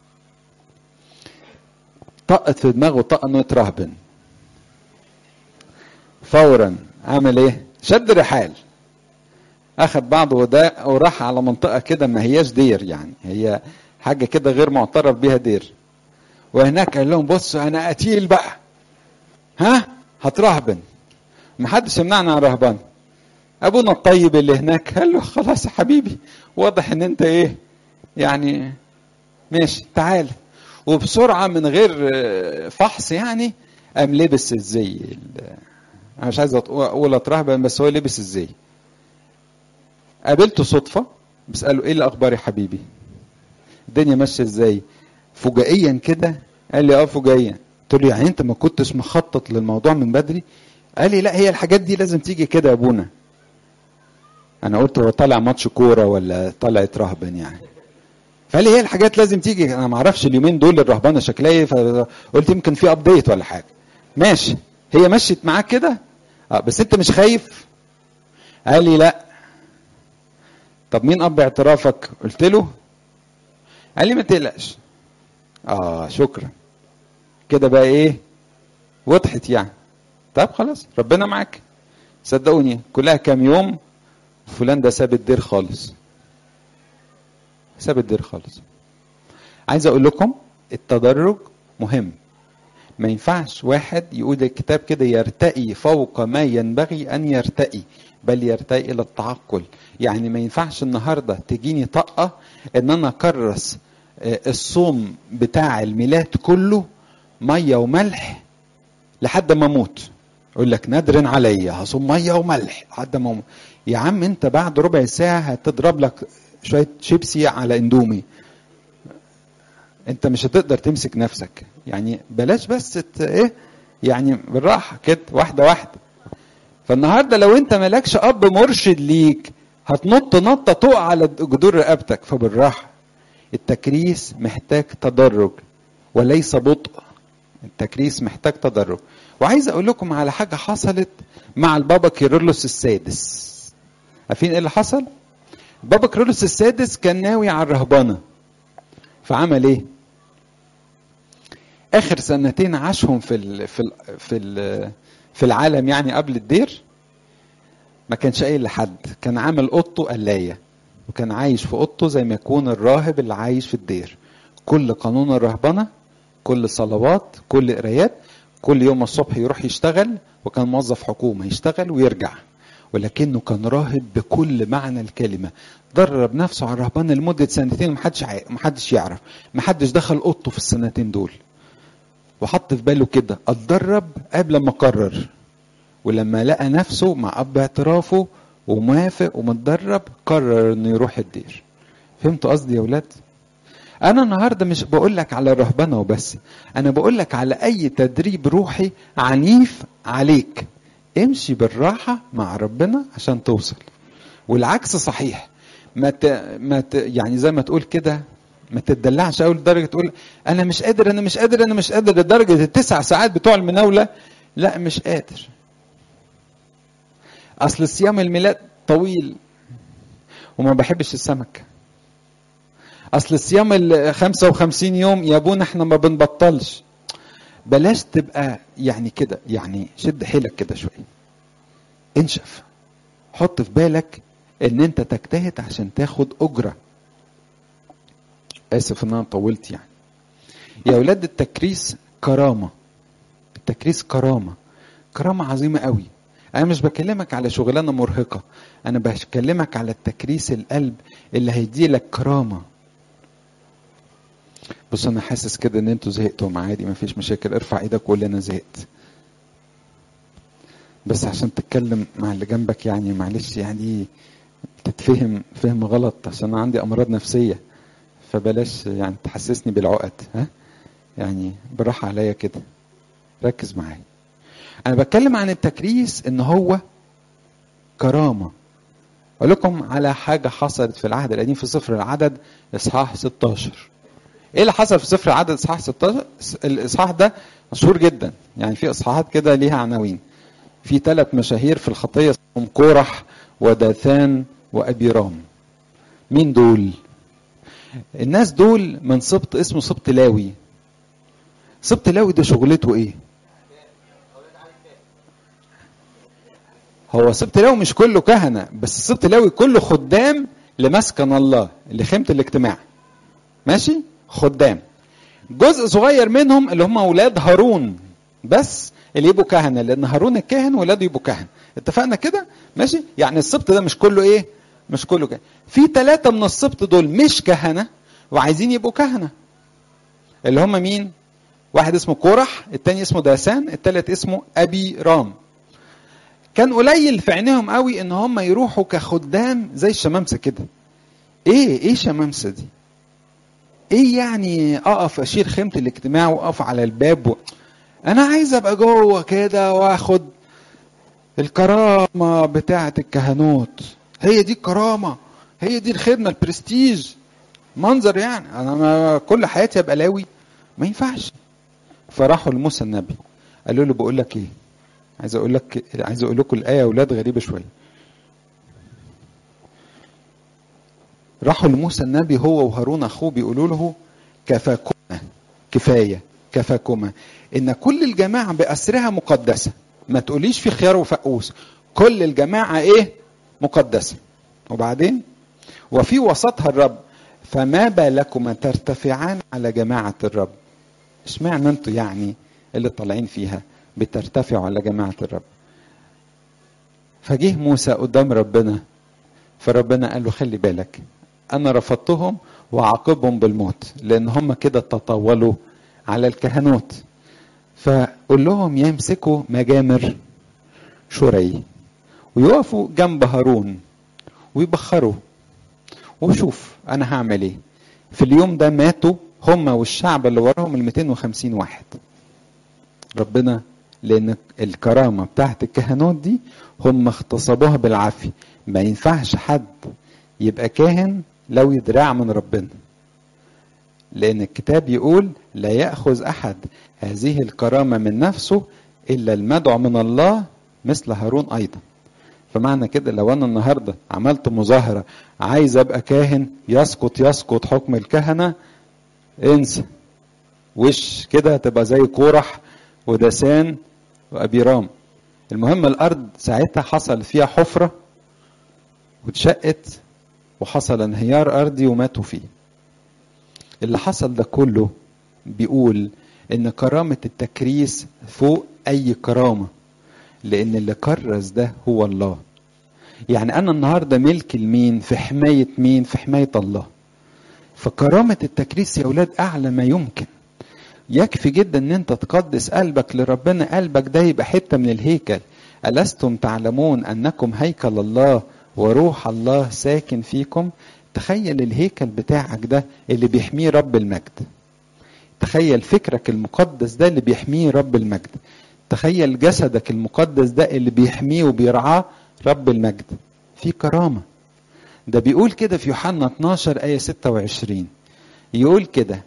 طقت في دماغه طق انه يترهبن فورا عمل ايه شد رحال اخذ بعضه وده وراح على منطقه كده ما هياش دير يعني هي حاجه كده غير معترف بيها دير وهناك قال لهم بصوا انا قتيل بقى ها هترهبن محدش يمنعنا عن رهبان ابونا الطيب اللي هناك قال له خلاص يا حبيبي واضح ان انت ايه يعني ماشي تعال وبسرعه من غير فحص يعني قام لبس الزي انا مش عايز اقول اترهبن بس هو لبس الزي قابلته صدفه بساله ايه الاخبار يا حبيبي الدنيا ماشيه ازاي فجائيا كده قال لي اه فجائيا قلت له يعني انت ما كنتش مخطط للموضوع من بدري قال لي لا هي الحاجات دي لازم تيجي كده يا ابونا انا قلت هو طالع ماتش كوره ولا طالع يترهبن يعني فقال لي هي الحاجات لازم تيجي انا ما اعرفش اليومين دول الرهبنه شكلها ايه فقلت يمكن في ابديت ولا حاجه ماشي هي مشيت معاك كده اه بس انت مش خايف قال لي لا طب مين اب اعترافك قلت له قال لي ما تقلقش اه شكرا كده بقى ايه وضحت يعني طب خلاص ربنا معاك صدقوني كلها كام يوم فلان ده ساب الدير خالص ساب الدير خالص عايز اقول لكم التدرج مهم ما ينفعش واحد يقول الكتاب كده يرتقي فوق ما ينبغي ان يرتقي بل يرتقي الى التعقل يعني ما ينفعش النهارده تجيني طاقه ان انا اكرس الصوم بتاع الميلاد كله ميه وملح لحد ما اموت يقول لك نادر عليا هصوم ميه وملح لحد ما اموت يا عم انت بعد ربع ساعه هتضرب لك شويه شيبسي على اندومي انت مش هتقدر تمسك نفسك يعني بلاش بس ايه يعني بالراحه كده واحده واحده فالنهارده لو انت مالكش اب مرشد ليك هتنط نطه تقع على جدور رقبتك فبالراحه التكريس محتاج تدرج وليس بطء التكريس محتاج تدرج وعايز اقول لكم على حاجه حصلت مع البابا كيرلس السادس عارفين ايه اللي حصل بابا كيرلس السادس كان ناوي على الرهبنه فعمل ايه اخر سنتين عاشهم في ال في ال في ال في العالم يعني قبل الدير ما كانش قايل لحد كان عامل اوضته قلايه وكان عايش في اوضته زي ما يكون الراهب اللي عايش في الدير كل قانون الرهبنه كل صلوات كل قرايات كل يوم الصبح يروح يشتغل وكان موظف حكومه يشتغل ويرجع ولكنه كان راهب بكل معنى الكلمه درب نفسه على الرهبنه لمده سنتين محدش عا... محدش يعرف محدش دخل اوضته في السنتين دول وحط في باله كده اتدرب قبل ما اقرر ولما لقى نفسه مع اب اعترافه وموافق ومتدرب قرر انه يروح الدير فهمتوا قصدي يا ولاد انا النهارده مش بقول لك على الرهبنه وبس انا بقول لك على اي تدريب روحي عنيف عليك امشي بالراحه مع ربنا عشان توصل والعكس صحيح ما ت... ما ت... يعني زي ما تقول كده ما تدلعش قوي لدرجه تقول انا مش قادر انا مش قادر انا مش قادر لدرجه التسع ساعات بتوع المناوله لا مش قادر اصل صيام الميلاد طويل وما بحبش السمك اصل الصيام ال 55 يوم يا ابونا احنا ما بنبطلش بلاش تبقى يعني كده يعني شد حيلك كده شويه انشف حط في بالك ان انت تجتهد عشان تاخد اجره اسف ان انا طولت يعني يا اولاد التكريس كرامه التكريس كرامه كرامه عظيمه قوي انا مش بكلمك على شغلانه مرهقه انا بكلمك على التكريس القلب اللي هيديلك كرامه بص انا حاسس كده ان انتوا زهقتوا عادي مفيش مشاكل ارفع ايدك وقول لي انا زهقت بس عشان تتكلم مع اللي جنبك يعني معلش يعني تتفهم فهم غلط عشان انا عندي امراض نفسيه فبلاش يعني تحسسني بالعقد ها يعني بالراحه عليا كده ركز معايا انا بتكلم عن التكريس ان هو كرامه اقول لكم على حاجه حصلت في العهد القديم في سفر العدد اصحاح 16 ايه اللي حصل في سفر العدد اصحاح 16 الاصحاح ده مشهور جدا يعني في اصحاحات كده ليها عناوين في ثلاث مشاهير في الخطيه اسمهم كورح وداثان وابيرام مين دول الناس دول من سبط اسمه سبط لاوي سبط لاوي ده شغلته ايه هو سبط لاوي مش كله كهنة بس سبط لاوي كله خدام لمسكن الله لخيمة الاجتماع ماشي خدام جزء صغير منهم اللي هم اولاد هارون بس اللي يبقوا كهنة لان هارون الكاهن ولاده يبقوا كهنة اتفقنا كده ماشي يعني السبط ده مش كله ايه مش كله كهنة في ثلاثة من السبط دول مش كهنة وعايزين يبقوا كهنة اللي هم مين واحد اسمه كورح التاني اسمه داسان التالت اسمه ابي رام كان قليل في عينيهم قوي ان هم يروحوا كخدام زي الشمامسه كده ايه ايه شمامسه دي ايه يعني اقف اشيل خيمه الاجتماع واقف على الباب و... انا عايز ابقى جوه كده واخد الكرامه بتاعه الكهنوت هي دي الكرامه هي دي الخدمه البرستيج منظر يعني انا ما كل حياتي ابقى لاوي ما ينفعش فراحوا لموسى النبي قالوا له بقول لك ايه عايز اقول لك عايز اقول لكم الايه يا اولاد غريبه شويه راحوا لموسى النبي هو وهارون اخوه بيقولوا له كفاكما كفايه كفاكما ان كل الجماعه باسرها مقدسه ما تقوليش في خيار وفقوس كل الجماعه ايه مقدسه وبعدين وفي وسطها الرب فما بالكما ترتفعان على جماعه الرب اشمعنى انتوا يعني اللي طالعين فيها بترتفعوا على جماعه الرب فجه موسى قدام ربنا فربنا قال له خلي بالك انا رفضتهم وعاقبهم بالموت لان هم كده تطاولوا على الكهنوت فقول لهم يمسكوا مجامر شري ويقفوا جنب هارون ويبخروا وشوف انا هعمل ايه في اليوم ده ماتوا هم والشعب اللي وراهم ال 250 واحد ربنا لان الكرامه بتاعت الكهنوت دي هم اغتصبوها بالعافيه ما ينفعش حد يبقى كاهن لو يدرع من ربنا لان الكتاب يقول لا ياخذ احد هذه الكرامه من نفسه الا المدعو من الله مثل هارون ايضا فمعنى كده لو انا النهارده عملت مظاهره عايز ابقى كاهن يسقط يسقط حكم الكهنه انسى وش كده هتبقى زي كورح ودسان وابيرام المهم الارض ساعتها حصل فيها حفره واتشقت وحصل انهيار ارضي وماتوا فيه اللي حصل ده كله بيقول ان كرامه التكريس فوق اي كرامه لان اللي كرس ده هو الله يعني انا النهارده ملك لمين في حمايه مين في حمايه الله فكرامه التكريس يا اولاد اعلى ما يمكن يكفي جدا ان انت تقدس قلبك لربنا قلبك ده يبقى حته من الهيكل الستم تعلمون انكم هيكل الله وروح الله ساكن فيكم تخيل الهيكل بتاعك ده اللي بيحميه رب المجد تخيل فكرك المقدس ده اللي بيحميه رب المجد تخيل جسدك المقدس ده اللي بيحميه وبيرعاه رب المجد في كرامة ده بيقول كده في يوحنا 12 آية 26 يقول كده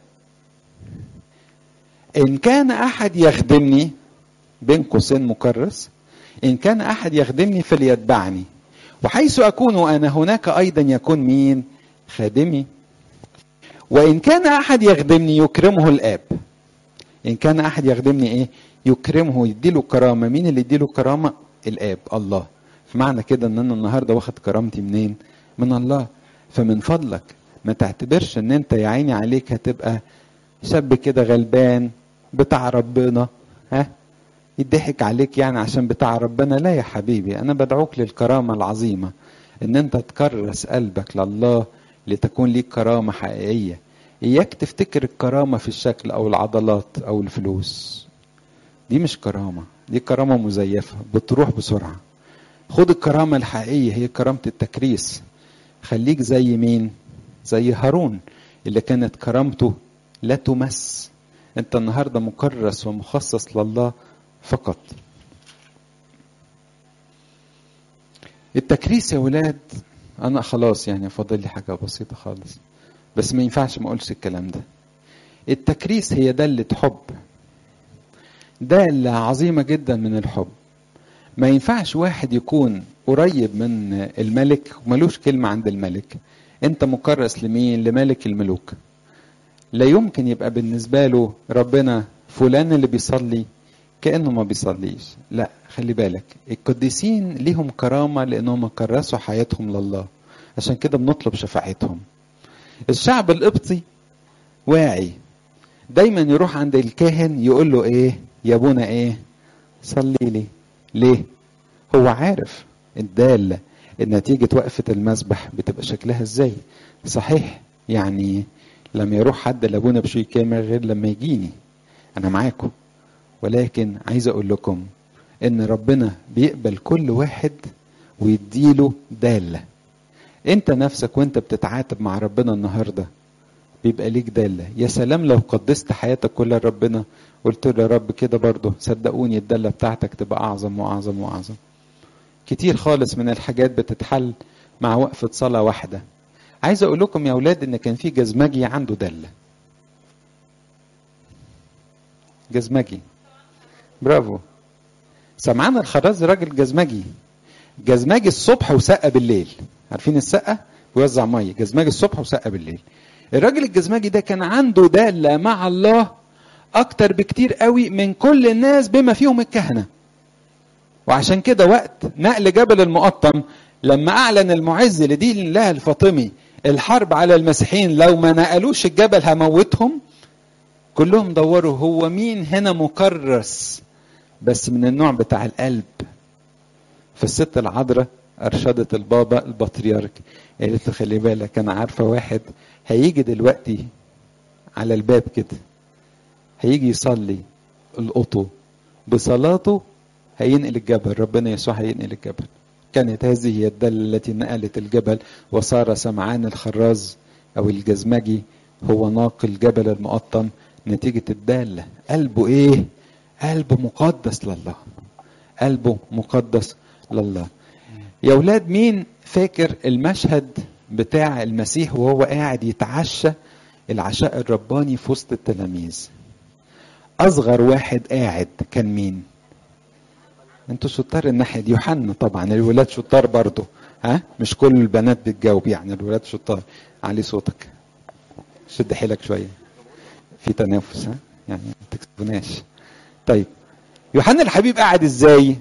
إن كان أحد يخدمني بين قوسين مكرس إن كان أحد يخدمني فليتبعني وحيث أكون وأنا هناك أيضا يكون مين خادمي وإن كان أحد يخدمني يكرمه الآب ان كان احد يخدمني ايه يكرمه يديله كرامه مين اللي يديله كرامه الاب الله فمعنى كده ان انا النهارده واخد كرامتي منين من الله فمن فضلك ما تعتبرش ان انت يا عيني عليك هتبقى شاب كده غلبان بتاع ربنا ها يضحك عليك يعني عشان بتاع ربنا لا يا حبيبي انا بدعوك للكرامه العظيمه ان انت تكرس قلبك لله لتكون ليك كرامه حقيقيه اياك تفتكر الكرامه في الشكل او العضلات او الفلوس دي مش كرامه دي كرامه مزيفه بتروح بسرعه خد الكرامه الحقيقيه هي كرامه التكريس خليك زي مين زي هارون اللي كانت كرامته لا تمس انت النهارده مكرس ومخصص لله فقط التكريس يا ولاد انا خلاص يعني فاضل لي حاجه بسيطه خالص بس ما ينفعش ما اقولش الكلام ده التكريس هي دلة حب دالة عظيمة جدا من الحب ما ينفعش واحد يكون قريب من الملك وملوش كلمة عند الملك انت مكرس لمين لملك الملوك لا يمكن يبقى بالنسبة له ربنا فلان اللي بيصلي كأنه ما بيصليش لا خلي بالك القديسين ليهم كرامة لأنهم كرسوا حياتهم لله عشان كده بنطلب شفاعتهم الشعب القبطي واعي دايما يروح عند الكاهن يقول له ايه يا ابونا ايه صلي لي ليه هو عارف الدالة نتيجة وقفة المسبح بتبقى شكلها ازاي صحيح يعني لما يروح حد لابونا بشوي كامل غير لما يجيني انا معاكم ولكن عايز اقول لكم ان ربنا بيقبل كل واحد ويديله دالة انت نفسك وانت بتتعاتب مع ربنا النهاردة بيبقى ليك دالة يا سلام لو قدست حياتك كلها لربنا قلت له يا رب كده برضه صدقوني الدالة بتاعتك تبقى اعظم واعظم واعظم كتير خالص من الحاجات بتتحل مع وقفة صلاة واحدة عايز اقول لكم يا اولاد ان كان في جزمجي عنده دالة جزمجي برافو سمعان الخراز راجل جزمجي جزمجي الصبح وسقه بالليل عارفين السقه بيوزع ميه جزمجي الصبح وسقه بالليل الراجل الجزمجي ده كان عنده دالة مع الله اكتر بكتير قوي من كل الناس بما فيهم الكهنة وعشان كده وقت نقل جبل المقطم لما اعلن المعز لدين الله الفاطمي الحرب على المسيحيين لو ما نقلوش الجبل هموتهم كلهم دوروا هو مين هنا مكرس بس من النوع بتاع القلب فالست العذراء ارشدت البابا البطريرك قالت له خلي بالك انا عارفه واحد هيجي دلوقتي على الباب كده هيجي يصلي القطو بصلاته هينقل الجبل ربنا يسوع هينقل الجبل كانت هذه هي الدالة التي نقلت الجبل وصار سمعان الخراز أو الجزمجي هو ناقل جبل المقطم نتيجة الدالة قلبه إيه؟ قلبه مقدس لله قلبه مقدس لله يا ولاد مين فاكر المشهد بتاع المسيح وهو قاعد يتعشى العشاء الرباني في وسط التلاميذ اصغر واحد قاعد كان مين انتوا شطار الناحيه دي يوحنا طبعا الولاد شطار برضه ها مش كل البنات بتجاوب يعني الولاد شطار علي صوتك شد حيلك شويه في تنافس ها يعني ما تكسبوناش طيب يوحنا الحبيب قاعد ازاي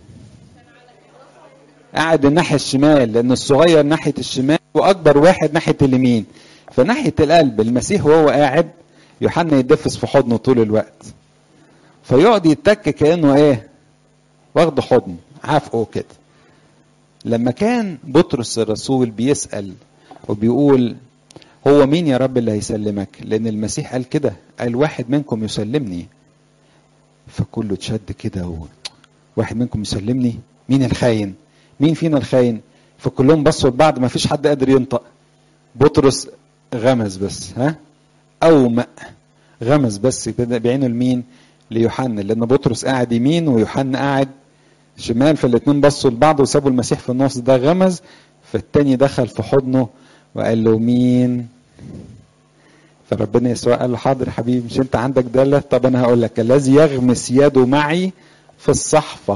قاعد الناحيه الشمال لان الصغير ناحيه الشمال واكبر واحد ناحيه اليمين فناحيه القلب المسيح وهو قاعد يوحنا يدفس في حضنه طول الوقت فيقعد يتك كانه ايه واخد حضن عافقه كده لما كان بطرس الرسول بيسال وبيقول هو مين يا رب اللي هيسلمك لان المسيح قال كده قال واحد منكم يسلمني فكله اتشد كده و... واحد منكم يسلمني مين الخاين مين فينا الخاين فكلهم بصوا لبعض ما فيش حد قادر ينطق بطرس غمز بس ها أومأ غمز بس كده بعينه لمين ليوحنا لأن بطرس قاعد يمين ويوحنا قاعد شمال فالاتنين بصوا لبعض وسابوا المسيح في النص ده غمز فالتاني دخل في حضنه وقال له مين فربنا يسوع قال له حاضر يا حبيبي مش انت عندك دالة طب انا هقول لك الذي يغمس يده معي في الصحفة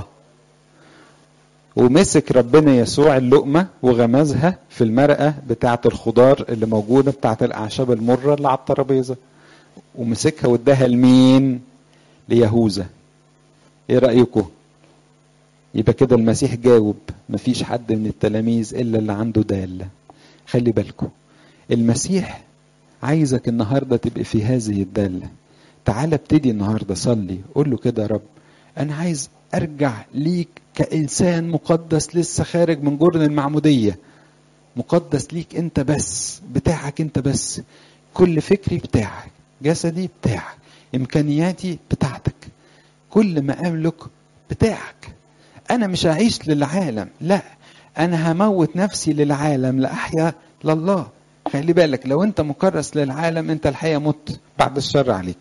ومسك ربنا يسوع اللقمة وغمزها في المرقة بتاعة الخضار اللي موجودة بتاعة الأعشاب المرة اللي على الترابيزة ومسكها واداها لمين؟ ليهوذا ايه رايكم يبقى كده المسيح جاوب مفيش حد من التلاميذ الا اللي عنده داله خلي بالكم المسيح عايزك النهارده تبقى في هذه الداله تعالى ابتدي النهارده صلي قول له كده يا رب انا عايز ارجع ليك كانسان مقدس لسه خارج من جرن المعموديه مقدس ليك انت بس بتاعك انت بس كل فكري بتاعك جسدي بتاعك امكانياتي بتاعتك كل ما املك بتاعك انا مش هعيش للعالم لا انا هموت نفسي للعالم لاحيا لله خلي بالك لو انت مكرس للعالم انت الحقيقه مت بعد الشر عليك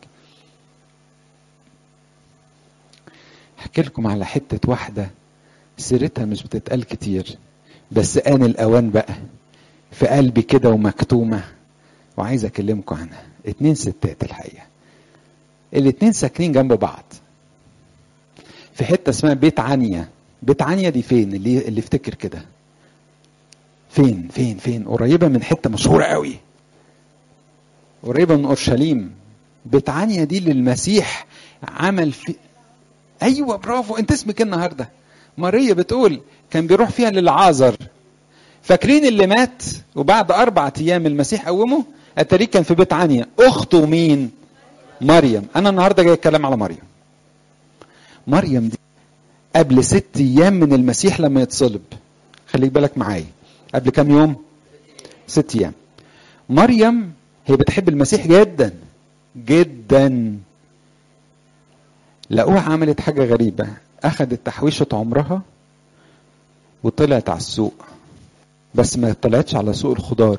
احكي لكم على حته واحده سيرتها مش بتتقال كتير بس آن الأوان بقى في قلبي كده ومكتومة وعايز أكلمكم عنها اتنين ستات الحقيقة الاتنين ساكنين جنب بعض في حتة اسمها بيت عنيا بيت عنيا دي فين اللي اللي يفتكر كده فين فين فين قريبة من حتة مشهورة قوي قريبة من أورشليم بيت عنيا دي للمسيح عمل في أيوة برافو أنت اسمك النهارده ماريا بتقول كان بيروح فيها للعازر فاكرين اللي مات وبعد أربعة أيام المسيح قومه أتاريه كان في بيت عنيا أخته مين؟ مريم أنا النهاردة جاي أتكلم على مريم مريم دي قبل ست أيام من المسيح لما يتصلب خليك بالك معايا قبل كام يوم؟ ست أيام مريم هي بتحب المسيح جدا جدا لقوها عملت حاجة غريبة أخذت تحويشة عمرها وطلعت على السوق بس ما طلعتش على سوق الخضار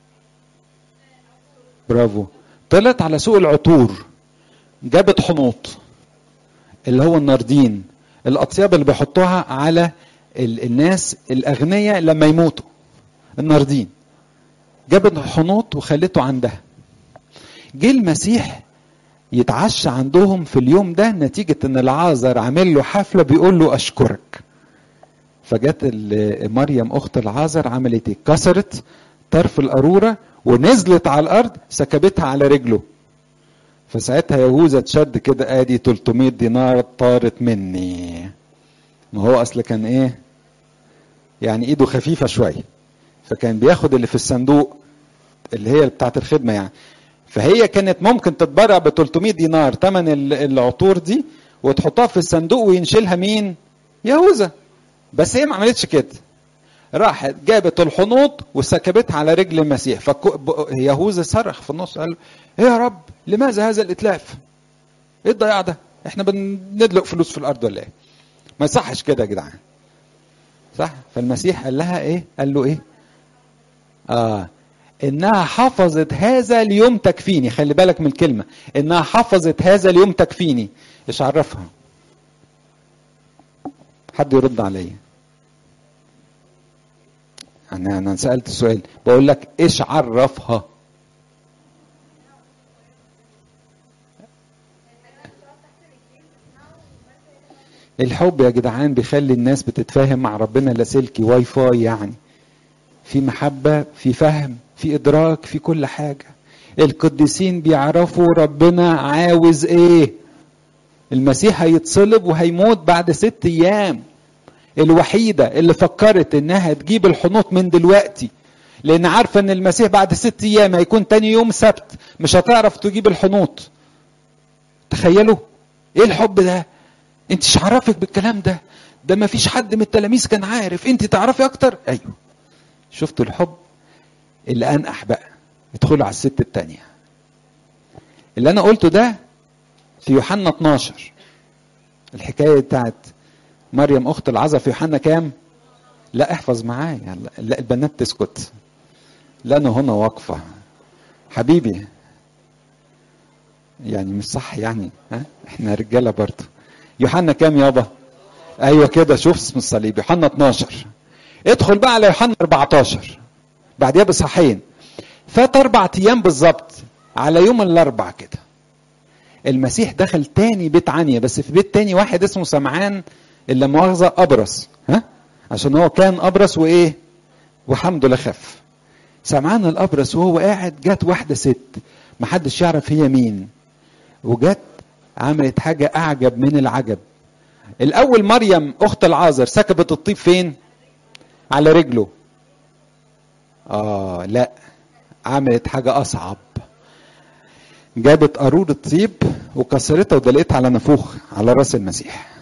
برافو طلعت على سوق العطور جابت حنوط اللي هو الناردين الأطياب اللي بيحطوها على ال- الناس الأغنياء لما يموتوا الناردين جابت حنوط وخلته عندها جه المسيح يتعشى عندهم في اليوم ده نتيجة ان العازر عامل له حفلة بيقول له اشكرك فجت ال- مريم اخت العازر عملت ايه كسرت طرف القارورة ونزلت على الارض سكبتها على رجله فساعتها يهوذا اتشد كده ادي 300 دينار طارت مني ما هو اصل كان ايه يعني ايده خفيفة شوية فكان بياخد اللي في الصندوق اللي هي بتاعت الخدمة يعني فهي كانت ممكن تتبرع ب 300 دينار ثمن ال- العطور دي وتحطها في الصندوق وينشلها مين؟ يهوذا بس هي ما عملتش كده راحت جابت الحنوط وسكبتها على رجل المسيح فيهوذا صرخ في النص قال له ايه يا رب لماذا هذا الاتلاف؟ ايه الضياع ده؟ احنا بندلق فلوس في الارض ولا ايه؟ ما يصحش كده يا جدعان صح؟ فالمسيح قال لها ايه؟ قال له ايه؟ اه انها حفظت هذا اليوم تكفيني خلي بالك من الكلمه انها حفظت هذا اليوم تكفيني ايش عرفها حد يرد عليا انا انا سالت السؤال بقول لك ايش عرفها الحب يا جدعان بيخلي الناس بتتفاهم مع ربنا لاسلكي واي فاي يعني في محبة في فهم في إدراك في كل حاجة القديسين بيعرفوا ربنا عاوز إيه المسيح هيتصلب وهيموت بعد ست أيام الوحيدة اللي فكرت إنها تجيب الحنوط من دلوقتي لأن عارفة إن المسيح بعد ست أيام هيكون تاني يوم سبت مش هتعرف تجيب الحنوط تخيلوا إيه الحب ده انت مش عرفك بالكلام ده ده ما فيش حد من التلاميذ كان عارف انت تعرفي اكتر ايوه شفتوا الحب اللي انقح بقى ادخلوا على الست التانية اللي انا قلته ده في يوحنا 12 الحكاية بتاعت مريم اخت العذراء في يوحنا كام لا احفظ معايا لا البنات تسكت لا انا هنا واقفة حبيبي يعني مش صح يعني ها احنا رجالة برضه يوحنا كام يابا ايوه كده شوف اسم الصليب يوحنا 12 ادخل بقى على يوحنا 14 بعديها بصحين فات اربع ايام بالظبط على يوم الاربع كده المسيح دخل تاني بيت عنيا بس في بيت تاني واحد اسمه سمعان اللي مؤاخذه ابرص ها عشان هو كان ابرص وايه والحمد لله خف سمعان الابرص وهو قاعد جت واحده ست محدش يعرف هي مين وجت عملت حاجة أعجب من العجب الأول مريم أخت العازر سكبت الطيب فين على رجله آه لا عملت حاجة أصعب جابت قارورة طيب وكسرتها ودلقتها على نافوخ على راس المسيح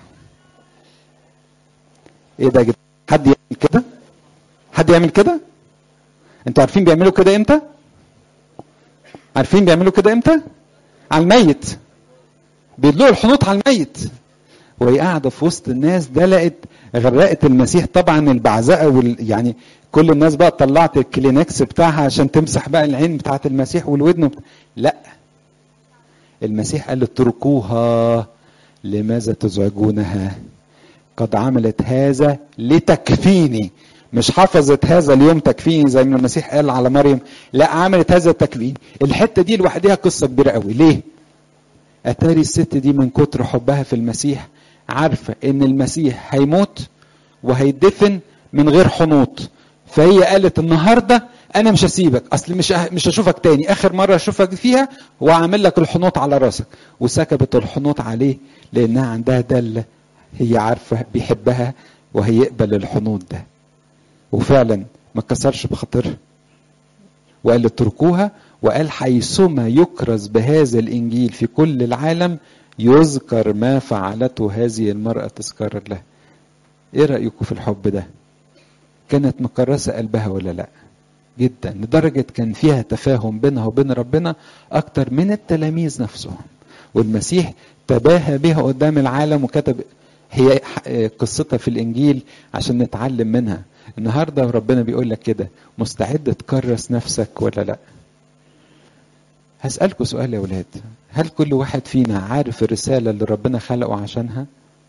ايه ده يا جدعان حد يعمل كده حد يعمل كده انتوا عارفين بيعملوا كده امتى عارفين بيعملوا كده امتى على الميت بيدلقوا الحنوط على الميت وهي قاعده في وسط الناس دلقت غرقت المسيح طبعا البعزقه وال يعني كل الناس بقى طلعت الكلينكس بتاعها عشان تمسح بقى العين بتاعت المسيح والودن وبتاع. لا المسيح قال اتركوها لماذا تزعجونها قد عملت هذا لتكفيني مش حفظت هذا اليوم تكفيني زي ما المسيح قال على مريم لا عملت هذا التكفين الحته دي لوحدها قصه كبيره قوي ليه اتاري الست دي من كتر حبها في المسيح عارفه ان المسيح هيموت وهيدفن من غير حنوط فهي قالت النهارده انا مش هسيبك اصل مش مش هشوفك تاني اخر مره اشوفك فيها وهعمل لك الحنوط على راسك وسكبت الحنوط عليه لانها عندها دله هي عارفه بيحبها وهيقبل الحنوط ده وفعلا ما كسرش بخاطرها وقال اتركوها وقال حيثما يكرز بهذا الانجيل في كل العالم يذكر ما فعلته هذه المراه تذكارا له ايه رايكم في الحب ده كانت مكرسه قلبها ولا لا جدا لدرجه كان فيها تفاهم بينها وبين ربنا اكتر من التلاميذ نفسهم والمسيح تباهى بها قدام العالم وكتب هي قصتها في الانجيل عشان نتعلم منها النهارده ربنا بيقول لك كده مستعد تكرس نفسك ولا لا هسألكوا سؤال يا ولاد هل كل واحد فينا عارف الرسالة اللي ربنا خلقه عشانها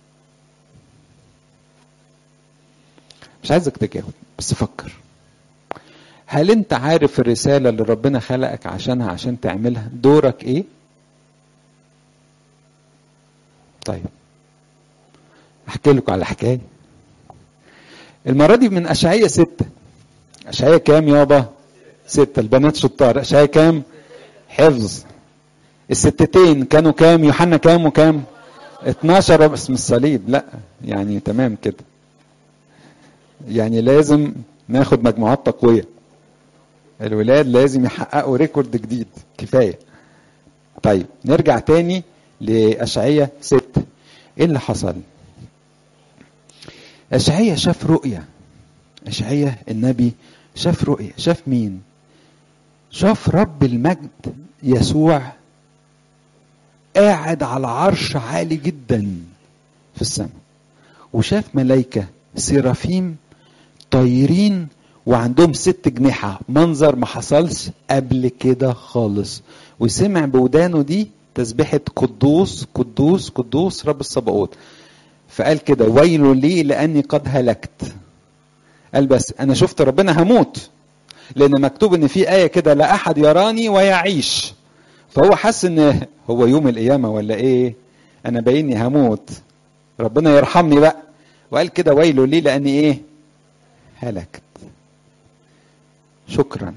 مش عايزك تجاوب بس فكر هل انت عارف الرسالة اللي ربنا خلقك عشانها عشان تعملها دورك ايه طيب احكي لكم على حكايه المره دي من اشعياء ستة اشعياء كام يابا ستة البنات شطار اشعياء كام حفظ الستتين كانوا كام يوحنا كام وكام 12 اسم الصليب لا يعني تمام كده يعني لازم ناخد مجموعات تقويه الولاد لازم يحققوا ريكورد جديد كفايه طيب نرجع تاني لاشعياء ستة ايه اللي حصل اشعياء شاف رؤية اشعياء النبي شاف رؤية شاف مين شاف رب المجد يسوع قاعد على عرش عالي جدا في السماء وشاف ملائكة سيرافيم طايرين وعندهم ست جنيحة منظر ما حصلش قبل كده خالص وسمع بودانه دي تسبيحة قدوس قدوس قدوس رب الصباؤوت فقال كده ويل لي لاني قد هلكت قال بس انا شفت ربنا هموت لان مكتوب ان في ايه كده لا احد يراني ويعيش فهو حس ان هو يوم القيامه ولا ايه انا بايني هموت ربنا يرحمني بقى وقال كده ويل لي لاني ايه هلكت شكرا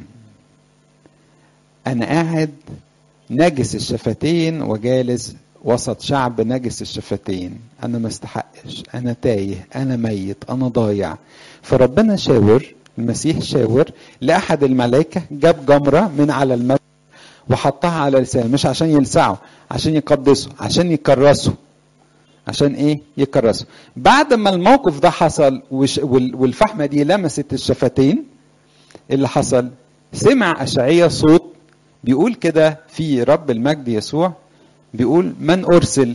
انا قاعد نجس الشفتين وجالس وسط شعب نجس الشفتين انا ما استحقش انا تايه انا ميت انا ضايع فربنا شاور المسيح شاور لاحد الملائكه جاب جمره من على المسجد وحطها على لسانه مش عشان يلسعه عشان يقدسه عشان يكرسه عشان ايه يكرسه بعد ما الموقف ده حصل والفحمه دي لمست الشفتين اللي حصل سمع اشعيا صوت بيقول كده في رب المجد يسوع بيقول من ارسل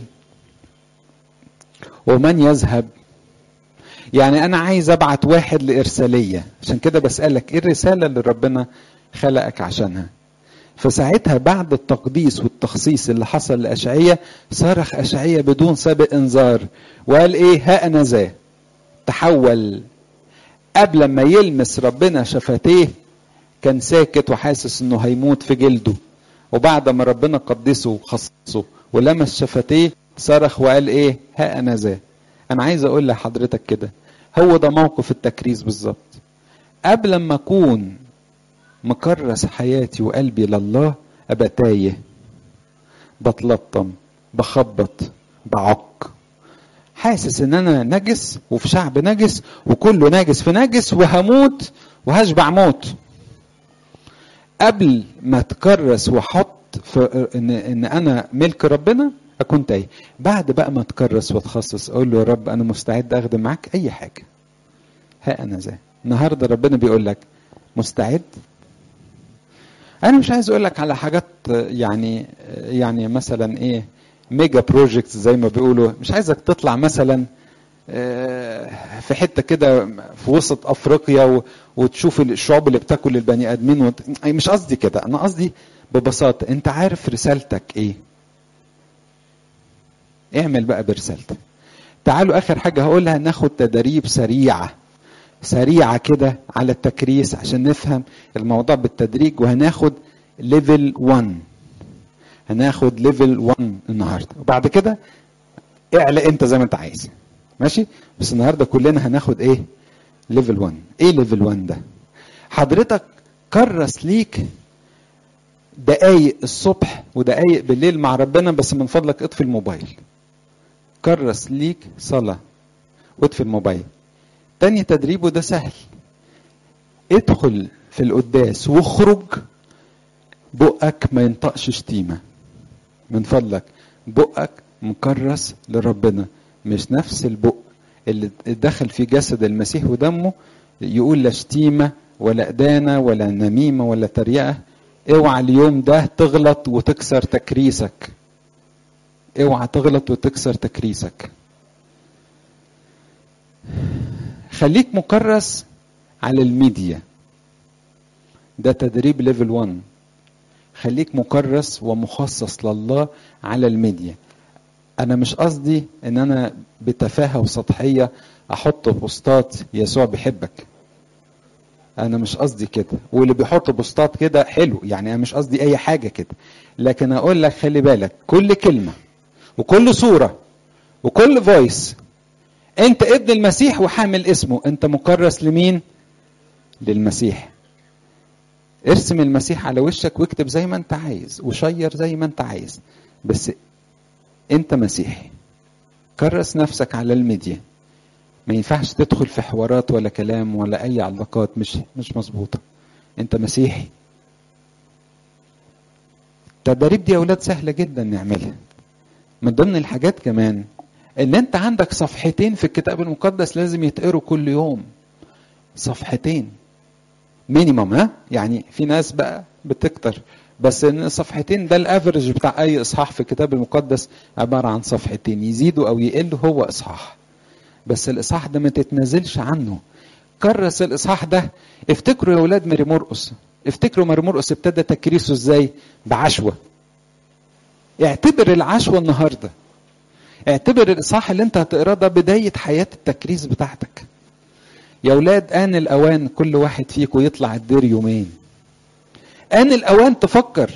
ومن يذهب يعني انا عايز ابعت واحد لارساليه عشان كده بسالك ايه الرساله اللي ربنا خلقك عشانها فساعتها بعد التقديس والتخصيص اللي حصل لاشعياء صرخ اشعياء بدون سابق انذار وقال ايه ها انا ذا تحول قبل ما يلمس ربنا شفتيه كان ساكت وحاسس انه هيموت في جلده وبعد ما ربنا قدسه وخصصه ولمس شفتيه صرخ وقال ايه ها انا ذا انا عايز اقول لحضرتك كده هو ده موقف التكريس بالظبط قبل ما اكون مكرس حياتي وقلبي لله ابقى تايه بتلطم بخبط بعك حاسس ان انا نجس وفي شعب نجس وكله ناجس في نجس وهموت وهشبع موت قبل ما اتكرس واحط في ان ان انا ملك ربنا اكون تايه بعد بقى ما اتكرس واتخصص اقول له يا رب انا مستعد اخدم معاك اي حاجه ها انا زي النهارده ربنا بيقول لك مستعد انا مش عايز اقول لك على حاجات يعني يعني مثلا ايه ميجا بروجكتس زي ما بيقولوا مش عايزك تطلع مثلا في حته كده في وسط افريقيا وتشوف الشعوب اللي بتاكل البني ادمين وت... مش قصدي كده انا قصدي ببساطه انت عارف رسالتك ايه اعمل بقى برسالتك تعالوا اخر حاجه هقولها ناخد تدريب سريعه سريعه كده على التكريس عشان نفهم الموضوع بالتدريج وهناخد ليفل 1 هناخد ليفل 1 النهارده وبعد كده اعلى انت زي ما انت عايز ماشي بس النهارده كلنا هناخد ايه ليفل 1 ايه ليفل 1 ده حضرتك كرس ليك دقايق الصبح ودقايق بالليل مع ربنا بس من فضلك اطفي الموبايل كرس ليك صلاة واطفي الموبايل تاني تدريبه ده سهل ادخل في القداس واخرج بقك ما ينطقش شتيمة من فضلك بقك مكرس لربنا مش نفس البق اللي دخل في جسد المسيح ودمه يقول لا شتيمة ولا إدانة ولا نميمة ولا تريقة اوعى اليوم ده تغلط وتكسر تكريسك اوعى تغلط وتكسر تكريسك خليك مكرس على الميديا ده تدريب ليفل 1 خليك مكرس ومخصص لله على الميديا انا مش قصدي ان انا بتفاهه وسطحيه احط بوستات يسوع بيحبك انا مش قصدي كده واللي بيحط بوستات كده حلو يعني انا مش قصدي اي حاجه كده لكن اقول لك خلي بالك كل كلمه وكل صوره وكل فويس انت ابن المسيح وحامل اسمه انت مكرس لمين للمسيح ارسم المسيح على وشك واكتب زي ما انت عايز وشير زي ما انت عايز بس انت مسيحي كرس نفسك على الميديا ما ينفعش تدخل في حوارات ولا كلام ولا اي علاقات مش مش مظبوطه انت مسيحي التدريب دي يا اولاد سهله جدا نعملها من ضمن الحاجات كمان ان انت عندك صفحتين في الكتاب المقدس لازم يتقروا كل يوم صفحتين مينيمم ها يعني في ناس بقى بتكتر بس ان صفحتين ده الافرج بتاع اي اصحاح في الكتاب المقدس عباره عن صفحتين يزيدوا او يقلوا هو اصحاح بس الاصحاح ده ما تتنازلش عنه كرس الاصحاح ده افتكروا يا اولاد ماري مرقس افتكروا ماري مرقس ابتدى تكريسه ازاي بعشوه اعتبر العشوه النهارده اعتبر الاصحاح اللي انت هتقراه ده بدايه حياه التكريس بتاعتك يا اولاد ان الاوان كل واحد فيكم يطلع الدير يومين ان الاوان تفكر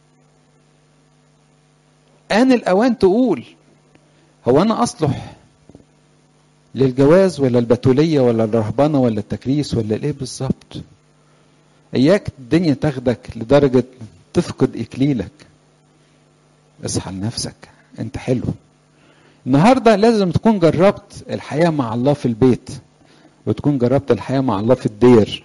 ان الاوان تقول هو انا اصلح للجواز ولا البتولية ولا الرهبنة ولا التكريس ولا الايه بالظبط اياك الدنيا تاخدك لدرجة تفقد اكليلك اصحى لنفسك انت حلو النهارده لازم تكون جربت الحياة مع الله في البيت وتكون جربت الحياة مع الله في الدير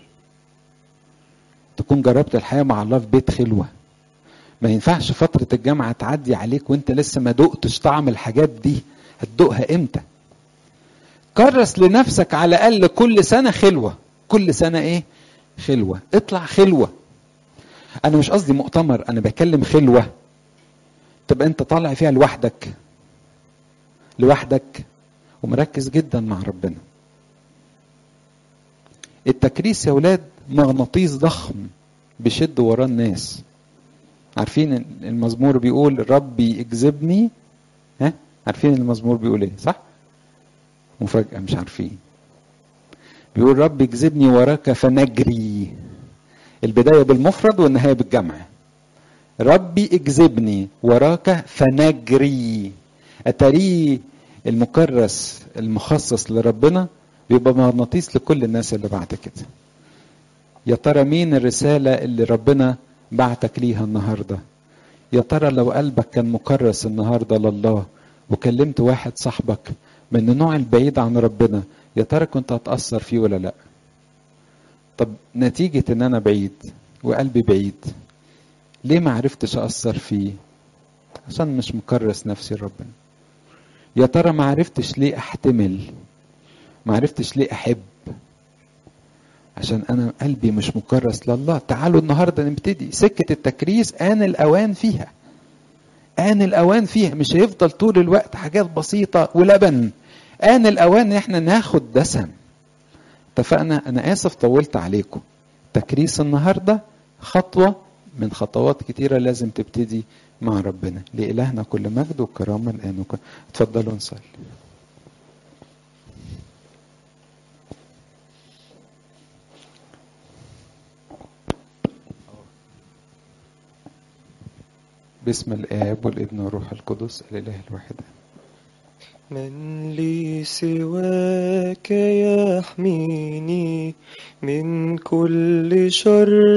تكون جربت الحياة مع الله في بيت خلوة ما ينفعش فترة الجامعة تعدي عليك وانت لسه ما دقتش طعم الحاجات دي هتدوقها امتى كرس لنفسك على الاقل كل سنه خلوه كل سنه ايه خلوه اطلع خلوه انا مش قصدي مؤتمر انا بكلم خلوه تبقى انت طالع فيها لوحدك لوحدك ومركز جدا مع ربنا التكريس يا ولاد مغناطيس ضخم بيشد وراه الناس عارفين المزمور بيقول ربي اجذبني ها عارفين المزمور بيقول ايه صح مفاجأة مش عارفين بيقول رب اجذبني وراك فنجري البداية بالمفرد والنهاية بالجمع ربي اجذبني وراك فنجري أتريه المكرس المخصص لربنا بيبقى مغناطيس لكل الناس اللي بعد كده يا ترى مين الرسالة اللي ربنا بعتك ليها النهاردة يا ترى لو قلبك كان مكرس النهارده لله وكلمت واحد صاحبك من النوع البعيد عن ربنا يا ترى كنت هتأثر فيه ولا لا طب نتيجة ان انا بعيد وقلبي بعيد ليه ما عرفتش أثر فيه عشان مش مكرس نفسي لربنا يا ترى ما عرفتش ليه احتمل ما عرفتش ليه احب عشان انا قلبي مش مكرس لله تعالوا النهارده نبتدي سكه التكريس ان الاوان فيها ان الاوان فيها مش هيفضل طول الوقت حاجات بسيطه ولبن ان الاوان ان احنا ناخد دسم اتفقنا انا اسف طولت عليكم تكريس النهارده خطوه من خطوات كتيره لازم تبتدي مع ربنا لإلهنا كل مجد وكرامة الآن وكرامة. اتفضلوا نصلي باسم الآب والابن والروح القدس الإله الواحد من لي سواك يحميني من كل شر